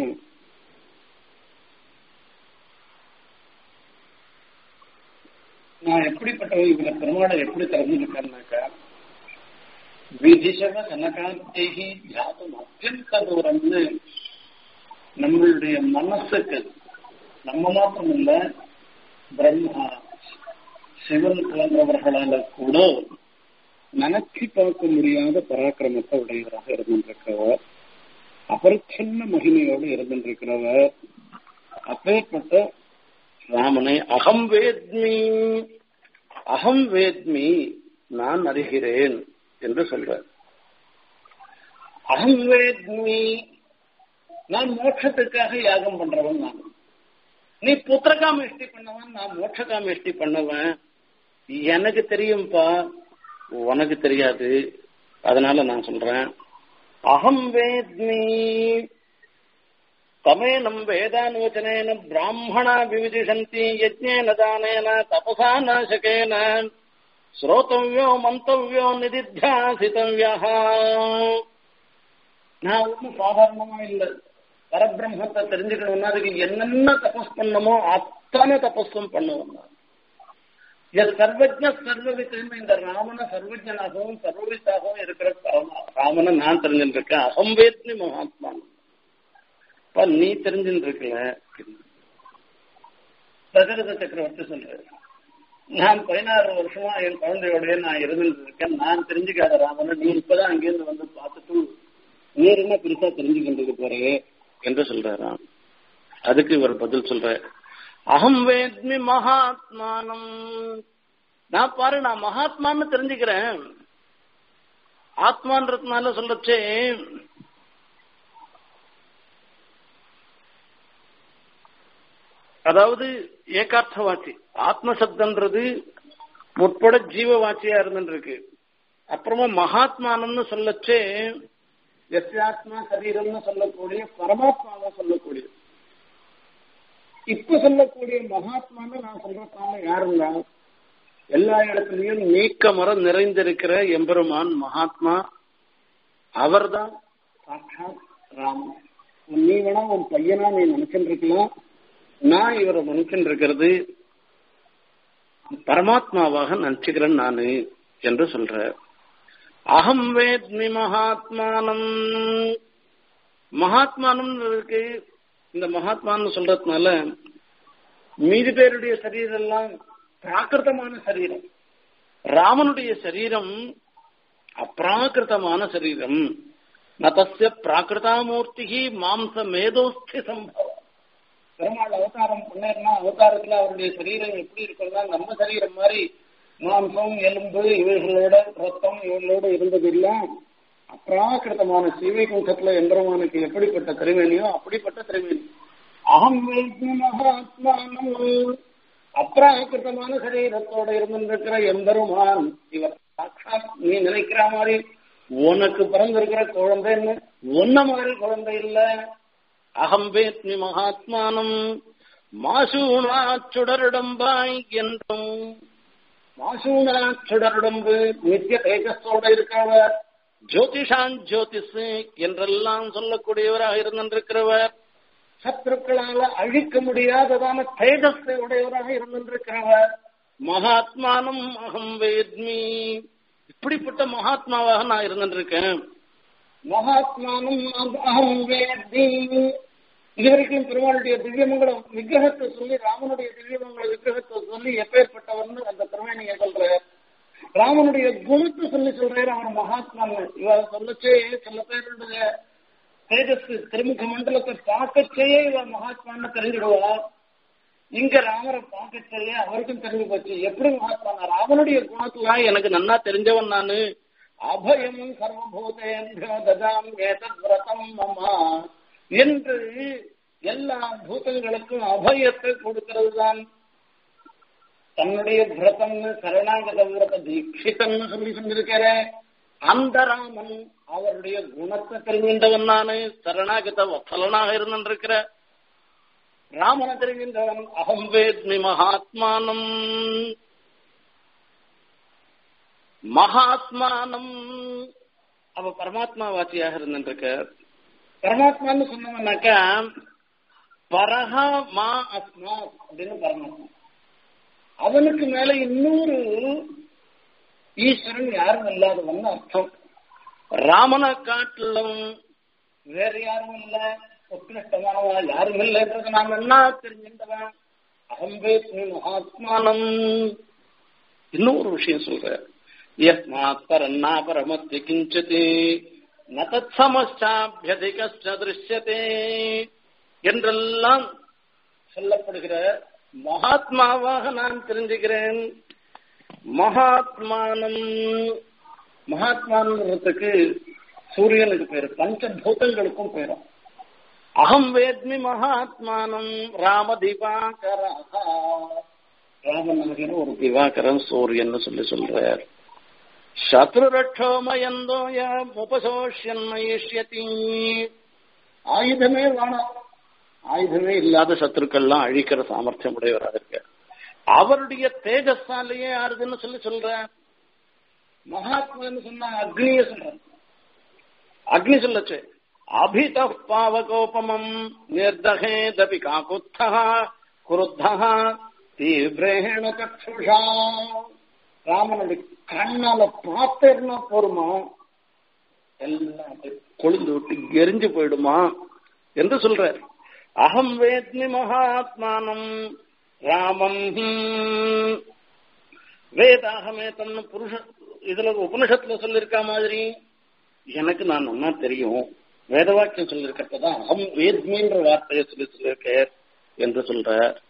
C: நான் எப்படிப்பட்டவன் இவங்க பெருமாளை எப்படி தெரிஞ்சுக்கிட்டேன்னாக்கா விதிஷவ சனகாந்தேகி ஜாதம் அத்தியந்த தூரம்னு நம்மளுடைய மனசுக்கு நம்ம மாத்திரம் இல்ல பிரம்மா சிவன் போன்றவர்களால கூட நினைச்சு பார்க்க முடியாத பராக்கிரமத்தை உடையவராக இருந்திருக்கிறவர் அபரிச்சின்ன மகிமையோடு இருந்திருக்கிறவர் அப்பேற்பட்ட ராமனை அகம் வேத்மி அகம் வேத்மி நான் அறிகிறேன் என்று சொல்றார் அகம் வேத்மி நான் மோட்சத்துக்காக யாகம் பண்றவன் நான் நீ புத்திரகாமேஷ்டி பண்ணவன் நான் மோட்சகாமேஷ்டி பண்ணவன் எனக்கு தெரியும்பா உனக்கு தெரியாது அதனால நான் சொல்றேன் அகம் வேத்மி தமேனம் வேதானுவச்சனேன பிராமணா விவிதிஷந்தி யஜ்ஞேன தானேன தபசா நாசகேன ஸ்ரோதவ்யோ மந்தவ்யோ நிதித்தியாசித்தவ்யா நான் ஒன்றும் சாதாரணமா இல்லை பரபிரம்மத்தை தெரிஞ்சுக்கணும்னா அதுக்கு என்னென்ன தபஸ் பண்ணமோ அத்தனை தபஸும் பண்ணுவோம் சர்வஜ சர்வவித்தன் இந்த ராமன சர்வஜனாகவும் சர்வவித்தாகவும் இருக்கிற ராமனை நான் தெரிஞ்சுட்டு இருக்கேன் அகம்பேத்னி மகாத்மா இப்ப நீ தெரிஞ்சுட்டு இருக்கல தசரத சக்கரவர்த்தி சொல்றாரு நான் பதினாறு வருஷமா என் குழந்தையோடய நான் இருந்துட்டு இருக்கேன் நான் தெரிஞ்சுக்காத ராமனை நீ இப்பதான் அங்கிருந்து வந்து பார்த்துட்டு நீ என்ன பெருசா தெரிஞ்சுக்கிட்டு போறே என்று சொல்றாராம் அதுக்கு இவர் பதில் சொல்ற அகம் வேத்மி மகாத்மானம் நான் பாரு நான் மகாத்மான்னு தெரிஞ்சுக்கிறேன் ஆத்மான்றதுனால சொல்லச்சே அதாவது ஏகார்த்த வாட்சி ஆத்ம சப்தன்றது முற்பட ஜீவ வாட்சியா இருந்துருக்கு அப்புறமா மகாத்மானம்னு சொல்லச்சே எஸ்யாத்மா சரீரம்னு சொல்லக்கூடிய பரமாத்மாவை சொல்லக்கூடிய இப்ப சொல்லக்கூடிய மகாத்மான்னு நான் சொல்றதுனால யாருங்க எல்லா இடத்துலயும் நீக்க மரம் நிறைந்திருக்கிற எம்பெருமான் மகாத்மா அவர்தான் சாட்சாத் ராமன் நீ வேணா உன் பையனா நீ நினைச்சுட்டு இருக்கலாம் நான் இவரை நினைச்சுட்டு இருக்கிறது பரமாத்மாவாக நினைச்சுக்கிறேன் நானு என்று சொல்ற அகம் வேத்மி மகாத்மானம் மகாத்மானம் இருக்கு இந்த மகாத்மான்னு சொல்றதுனால மீதி பேருடைய சரீரம் எல்லாம் பிராகிருதமான சரீரம் ராமனுடைய சரீரம் அப்ராகிருதமான சரீரம் நதஸ்ய பிராகிருதாமூர்த்தி மாம்ச மேதோஸ்தி சம்பவம் பெருமாள் அவதாரம் பண்ணா அவதாரத்துல அவருடைய சரீரம் எப்படி இருக்கிறதா நம்ம சரீரம் மாதிரி மாம்சம் எலும்பு இவைகளோட ரத்தம் இவர்களோட இருந்தது இல்ல அப்ராகிருதமான சீவைகுண்டத்துல எந்திரமானுக்கு எப்படிப்பட்ட திருமேனியோ அப்படிப்பட்ட திருமேனி அகம் வேத்மி மகாத்மானம் அப்ராகிருதமான சரீரத்தோட இருந்திருக்கிற எம்பெருமான் இவர் சாட்சாத் நீ நினைக்கிற மாதிரி உனக்கு பிறந்திருக்கிற குழந்தைன்னு ஒன்ன மாதிரி குழந்தை இல்ல அகம் வேத்மி மகாத்மானம்
A: மாசூனா சுடருடம்பாய் என்றும்
C: மாசூனா சுடருடம்பு நித்திய தேஜஸோட இருக்கிறவர்
A: ஜோதிஷான் ஜோதிஷ் என்றெல்லாம் சொல்லக்கூடியவராக இருந்திருக்கிறவர்
C: சத்துருக்களால அழிக்க முடியாததான தேஜஸை உடையவராக இருந்திருக்கிறவர்
A: மகாத்மானம் அகம் வேத்மி இப்படிப்பட்ட மகாத்மாவாக நான் இருந்திருக்கேன்
C: மகாத்மானும் அகம் வேதி இதுவரைக்கும் பெருமாளுடைய திவ்யமங்கலம் விக்கிரகத்தை சொல்லி ராமனுடைய திவ்யமங்கல விக்கிரகத்தை சொல்லி எப்பேற்பட்டவர்னு அந்த திருமணியை சொல்றார் ராமனுடைய குணத்தை சொல்லி சொல்றாரு அவன் மகாத்மான்னு இவ சொல்லச்சே சில பேருடைய தேஜஸ் திருமுக மண்டலத்தை பார்க்கச்சேயே இவ மகாத்மான்னு தெரிஞ்சிடுவா இங்க ராமரை பார்க்கச்சேயே அவருக்கும் தெரிஞ்சு போச்சு எப்படி மகாத்மா ராமனுடைய குணத்துல
A: எனக்கு நன்னா தெரிஞ்சவன் நானு
C: அபயம் சர்வபூதேந்திரோ ததாம் ஏதத் விரதம் மமா என்று எல்லா பூதங்களுக்கும் அபயத்தை கொடுக்கிறது தான் தன்னுடைய விரதம்னு சரணாகத விரத தீட்சிதம்னு சொல்லி சொல்லியிருக்கிற அந்த ராமன் அவருடைய குணத்தை
A: தெரிவிந்தவன் நானு சரணாகத வத்சலனாக இருந்திருக்கிற
C: ராமனை தெரிவிந்தவன்
A: அகம் வேத்மி மகாத்மானம் மகாத்மானம் அவ பரமாத்மா வாசியாக இருந்திருக்க
C: பரமாத்மான்னு சொன்னவனாக்கா பரஹா மா அஸ்மா அப்படின்னு பரமாத்மா அவனுக்கு மேல இன்னொரு ஈஸ்வரன் யாரும் இல்லாதவன் அர்த்தம்
A: ராமனை காட்டிலும்
C: வேற யாரும் இல்ல உத்கிருஷ்டமானவா யாரும் இல்லைன்றது நாம் என்ன தெரிஞ்சின்றவன் அகம்பேத்மி மகாத்மானம்
A: இன்னொரு விஷயம் சொல்ற யஸ்மாத் பரன்னா பரமத்தி கிஞ்சதி நதத் சமஸ்டாபியதிகஸ்ட திருஷ்யதே என்றெல்லாம்
C: சொல்லப்படுகிற
A: மகாத்மாவாக நான் தெரிஞ்சுக்கிறேன் மகாத்மானம்
C: மகாத்மான்றதுக்கு சூரியனுக்கு பேரு பஞ்சபூதங்களுக்கும் பேரும்
A: அகம் வேத்மி மகாத்மானம் ராம திவாகரா
C: ராமன் நமக்கு ஒரு
A: திவாகரன் சூரியன் சொல்லி சொல்றார் சத்ருரட்சோமயந்தோய உபசோஷன்மயிஷ்யதி
C: ஆயுதமே வேணாம்
A: ஆயுதமே இல்லாத சத்துருக்கள்லாம் அழிக்கிற சாமர்த்தியம் உடையவராக இருக்க அவருடைய தேஜஸாலேயே ஆறுதுன்னு சொல்லி சொல்ற
C: மகாத்மான்னு சொன்னா அக்னிய சொல்றேன்
A: அக்னி சொல்லச்சு அபித பாவகோபமம் நிர்தகேதபி காக்குத்தா குருத்தா தீவிரேண
C: சக்ஷுஷா ராமனுடைய கண்ணால பார்த்தேன்னா போருமா
A: எல்லாம் அப்படியே கொழுந்து விட்டு எரிஞ்சு போயிடுமா என்று சொல்றார் அகம் வேத்மி மகாத்மானம் ராமம் வேதாகமே தன்னு புருஷ இதுல உபனிஷத்துல சொல்லியிருக்க மாதிரி எனக்கு நான் நல்லா தெரியும் வேத வாக்கியம் சொல்லியிருக்கிறதான் அகம் வேத்மின்ற வார்த்தையை சொல்லி சொல்லியிருக்க என்று சொல்ற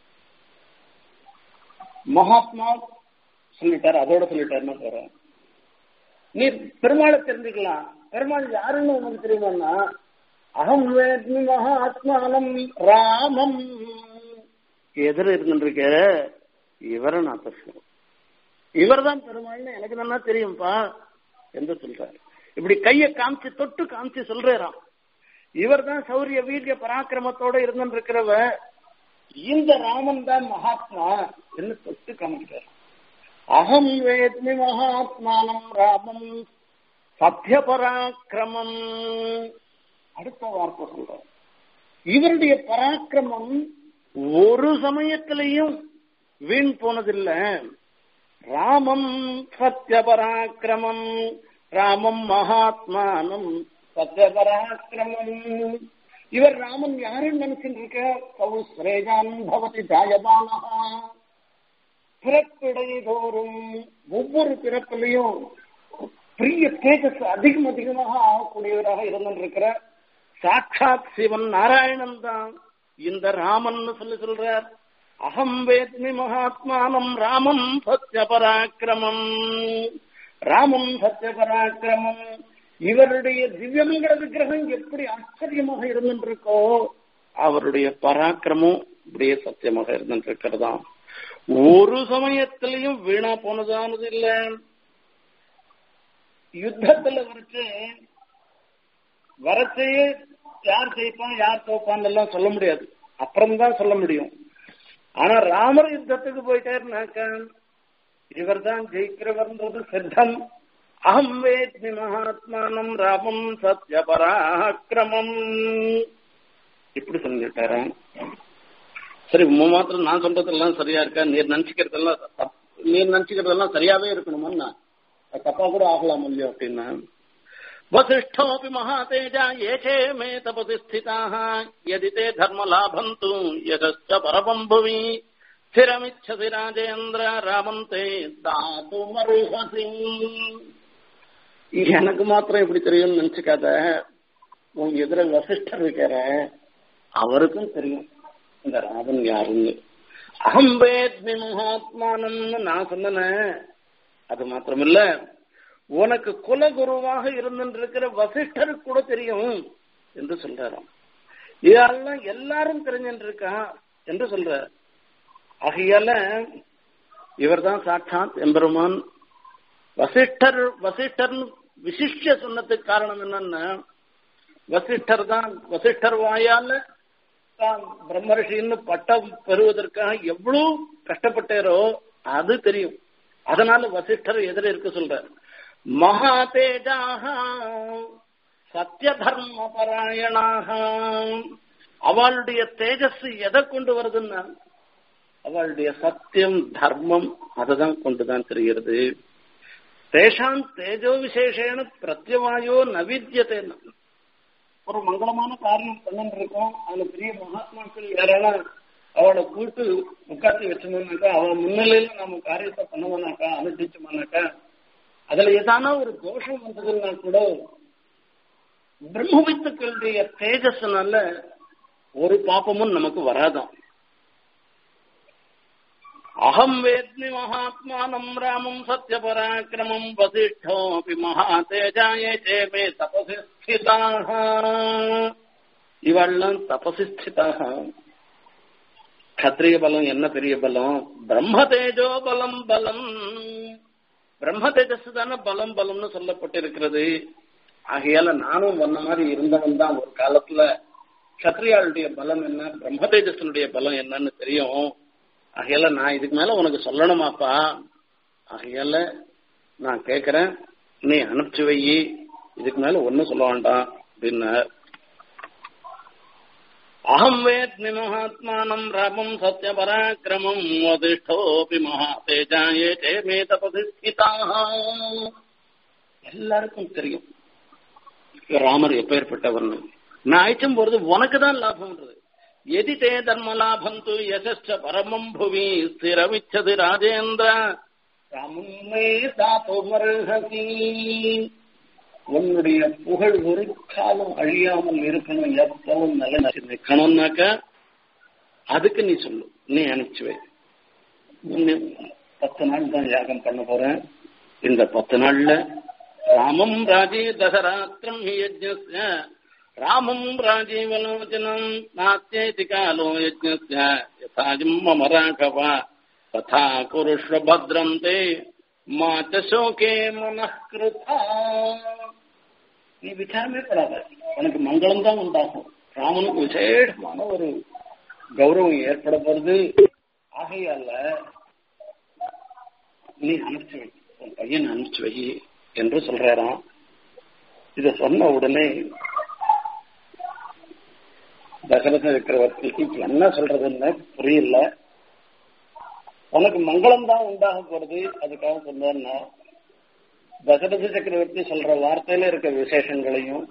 C: மகாத்மா சொல்லிட்டாரு அதோட சொல்லிட்டாருன்னா போறேன் நீ பெருமாளை தெரிஞ்சுக்கலாம் பெருமாள் யாருன்னு உனக்கு தெரியுமான்னா அகம் வேத்மி மகாத்மானம் ராமம்
A: எதிர இருந்துருக்க இவரை நான் பேசுறேன் இவர் தான் பெருமாள்னு எனக்கு நல்லா தெரியும்பா என்று சொல்றாரு இப்படி கைய காமிச்சு தொட்டு காமிச்சு சொல்றாராம் இவர் தான் சௌரிய வீரிய பராக்கிரமத்தோட இருந்திருக்கிறவ
C: இந்த ராமன் தான் மகாத்மா என்று தொட்டு காமிக்கிறார் அகம் வேத்மி மகாத்மானம் ராமம்
A: சத்திய பராக்கிரமம்
C: அடுத்த வார்த்தை சொல்ற இவருடைய பராக்கிரமம்
A: ஒரு சமயத்திலையும் வீண் போனதில்லை ராமம் சத்திய பராக்கிரமம் ராமம் மகாத்மானம்
C: சத்திய பராக்கிரமம் இவர் ராமன் யாருன்னு நினைச்சுட்டு இருக்க கவு ஸ்ரேஜான் பவதி ஜாயமானஹா பிறப்பிடை தோறும் ஒவ்வொரு பிறப்பிலையும் பிரிய தேஜஸ் அதிகம் அதிகமாக ஆகக்கூடியவராக இருந்திருக்கிற
A: சாட்சாத் சிவன் நாராயணன் தான் இந்த ராமன் சொல்லி சொல்றார் அகம் வேத்மி மகாத்மானம் ராமம் சத்திய பராக்கிரமம்
C: ராமம் சத்திய பராக்கிரமம் இவருடைய திவ்யமங்கல விக்கிரகம் எப்படி ஆச்சரியமாக இருந்திருக்கோ
A: அவருடைய பராக்கிரமும் இப்படியே சத்தியமாக இருந்திருக்கிறதாம் ஒரு சமயத்திலையும் வீணா போனதானது இல்ல
C: யுத்தத்துல வரைச்சு வரச்சையே யார் ஜெயிப்பான் யார் தோப்பான் எல்லாம் சொல்ல முடியாது அப்புறம்தான் சொல்ல முடியும் ஆனா ராமர் யுத்தத்துக்கு போயிட்டாருனாக்க இவர் தான் ஜெயிக்கிறவர்ன்றது சித்தம் அகம் வேத்மி மகாத்மானம் ராமம் சத்ய பராக்கிரமம் இப்படி சொல்லிட்டாரா சரி உங்க மாத்திரம் நான் சொல்றதெல்லாம் சரியா இருக்கா நீர் நினைச்சுக்கிறதெல்லாம் தப்- நீர் நினைச்சுக்கிறதெல்லாம் சரியாவே இருக்கணுமா அது தப்பா கூட ஆகலாம் இல்லையோ அப்படின்னா वसिष्ठोऽपि महातेजा ये चे मे तपसि स्थिताः यदि ते धर्मलाभम् तु यशश्च परमम् भुवि स्थिरमिच्छसि राजेन्द्र रामम् ते दातुमर्हसि எனக்கு மாத்திரம் எப்படி தெரியும்னு நினைச்சுக்காத உன் எதிர வசிஷ்டர் இருக்கிற அவருக்கும் தெரியும் இந்த ராமன் யாருன்னு அகம் வேத்மி மகாத்மானம்னு நான் சொன்னேன் அது மாத்திரமில்ல உனக்கு குலகுருவாக இருந்திருக்கிற வசிஷ்டருக்கு கூட தெரியும் என்று சொல்றாராம் இதெல்லாம் எல்லாரும் தெரிஞ்சிருக்கா என்று சொல்ற ஆகையால இவர்தான் சாட்சாத் எம்பெருமான் வசிஷ்டர் வசிஷ்டர் விசிஷ்ய சொன்னதுக்கு காரணம் என்னன்னா வசிஷ்டர் தான் வசிஷ்டர் வாயால தான் பிரம்மரிஷின்னு பட்டம் பெறுவதற்காக எவ்வளவு கஷ்டப்பட்டாரோ அது தெரியும் அதனால வசிஷ்டர் எதிர இருக்க சொல்றார் மகா தேஜாக சத்திய தர்ம பராயணாக அவளுடைய தேஜஸ் எதை கொண்டு வருதுன்னா அவளுடைய சத்தியம் தர்மம் அதுதான் கொண்டுதான் தெரிகிறது தேஷாம் தேஜோ விசேஷேன பிரத்யவாயோ நவித்தியத்தை ஒரு மங்களமான காரியம் பண்ணிட்டு இருக்கோம் அதுல பெரிய மகாத்மாக்கள் யாரால அவளை கூட்டு உட்காந்து வச்சோம்னாக்கா அவன் முன்னிலையில நம்ம காரியத்தை பண்ணுவோம்னாக்கா அனுஷ்டிச்சோம்னாக்கா அதுல ஏதான ஒரு தோஷம் வந்ததுன்னா கூட பிரம்மவித்துக்களுடைய தேஜஸ்னால ஒரு பாப்பமும் நமக்கு வராதாம் அகம் வேத்மி மகாத்மானம் ராமம் சத்ய பராக்கிரமம் வசிஷ்டோபி மகாதேஜாய சேமே தபசி ஸ்திதாக இவெல்லாம் தபசி ஸ்திதாக கத்திரிய பலம் என்ன பெரிய பலம் பிரம்ம தேஜோ பலம் பலம் பிரம்ம தேஜஸ் தானே பலம் பலம்னு சொல்லப்பட்டிருக்கிறது ஆகையால நானும் வந்த மாதிரி இருந்தவன் தான் ஒரு காலத்துல கத்திரியாளுடைய பலம் என்ன பிரம்ம தேஜஸனுடைய பலம் என்னன்னு தெரியும் ஆகையால நான் இதுக்கு மேல உனக்கு சொல்லணுமாப்பா ஆகையால நான் கேக்குறேன் நீ அனுப்பிச்சு வை இதுக்கு மேல ஒன்னும் சொல்ல வேண்டாம் அப்படின்னார் அகம் வேத்மி மகாத்மானம் ராமம் சத்ய பராக்கிரமம் வதிஷ்டோபி மகாதேஜாயே சேமே தபசி ஸ்திதாக எல்லாருக்கும் தெரியும் ராமர் எப்பேற்பட்டவர்னு நான் அழைச்சும் போறது உனக்கு தான் லாபம்ன்றது எதி தே தர்ம லாபம் து யசஸ்ச பரமம் புவி ஸ்திரமிச்சது ராஜேந்திர ராமமே தாத்தோமர்ஹசி உன்னுடைய புகழ் ஒரு காலம் அழியாமல் இருக்கணும் எப்பவும் நல்ல நிற்கணும்னாக்க அதுக்கு நீ சொல்லு நீ அனுப்பிச்சு வை இன்னும் பத்து நாள் தான் யாகம் பண்ண போறேன் இந்த பத்து நாள்ல ராமம் ராஜே தசராத்திரம் ஹி யஜ்ஞஸ்ய ராமம் ராஜீவலோச்சனம் நாத்தியேதி காலோ யஜ்ஞஸ்ய யதாஜம் மம ராഘவ ததா குருஷ்வ பத்ரம் தே மா ச சோகே மனः கிருதா நீ விசாரமே படாத உனக்கு மங்களம் தான் உண்டாகும் ராமனுக்கு விசேஷமான ஒரு கௌரவம் ஏற்பட போறது ஆகையால நீ அனுப்பிச்சு வை உன் பையன் அனுப்பிச்சு வை என்று சொல்றாராம் இத சொன்ன உடனே தசரத சக்கரவர்த்திக்கு என்ன சொல்றதுன்னு புரியல உனக்கு மங்களம் தான் உண்டாக போறது அதுக்காக சொன்னா தசரத சக்கரவர்த்தி சொல்ற வார்த்தையில இருக்க விசேஷங்களையும்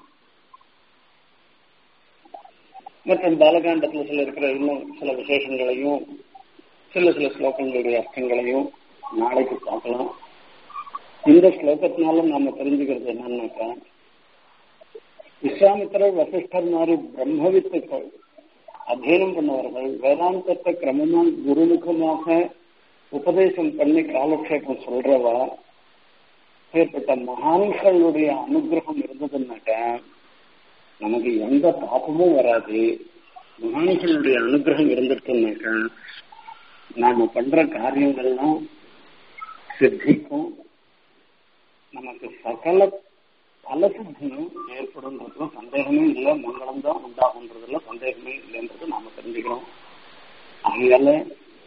C: மற்றும் பாலகாண்டத்துல சில இருக்கிற இன்னும் சில விசேஷங்களையும் சில சில ஸ்லோகங்களுடைய அர்த்தங்களையும் நாளைக்கு பார்க்கலாம் இந்த ஸ்லோகத்தினால நாம தெரிஞ்சுக்கிறது என்னன்னாக்கா விஸ்வாமித்திரர் வசிஷ்டர் மாதிரி பிரம்மவித்துக்கள் அத்தியனம் பண்ணவர்கள் வேதாந்தத்தை கிரமமா குருமுகமாக உபதேசம் பண்ணி காலக்ஷேபம் சொல்றவா ஏற்பட்ட மகான்களுடைய அனுகிரகம் இருந்ததுன்னாக்கா நமக்கு எந்த பாப்பமும் வராது மகான்களுடைய அனுகிரகம் இருந்துட்டுனாக்கா நாம பண்ற காரியங்கள்லாம் சித்திக்கும் நமக்கு சகல பலசித்தியும் ஏற்படும்ன்றதுல சந்தேகமே இல்லை மங்களம் தான் உண்டாகுன்றதுல சந்தேகமே இல்லைன்றது நாம தெரிஞ்சுக்கிறோம் அதனால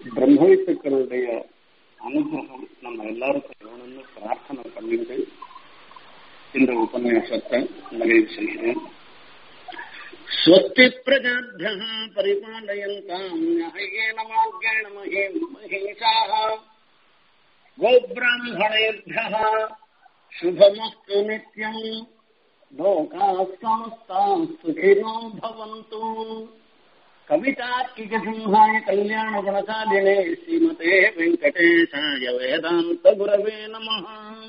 C: பிரம்மவித்துக்களுடைய அனுகிரகம் நம்ம எல்லாருக்கும் வேணும்னு பிரார்த்தனை பண்ணிட்டு இந்த உபன்யாசத்தை நிறைவு செய்கிறேன் स्वस्ति प्रजाभ्यः परिपालयन्ताम् न्याय्येन मार्गेण महीम् महिषाः गोब्राह्मणेभ्यः शुभमस्तु नित्यम् लोकाः समस्ताः सुखिनो भवन्तु कवितार्किकसिंहाय कल्याणगुणशालिने श्रीमते वेङ्कटेशाय वेदान्तगुरवे नमः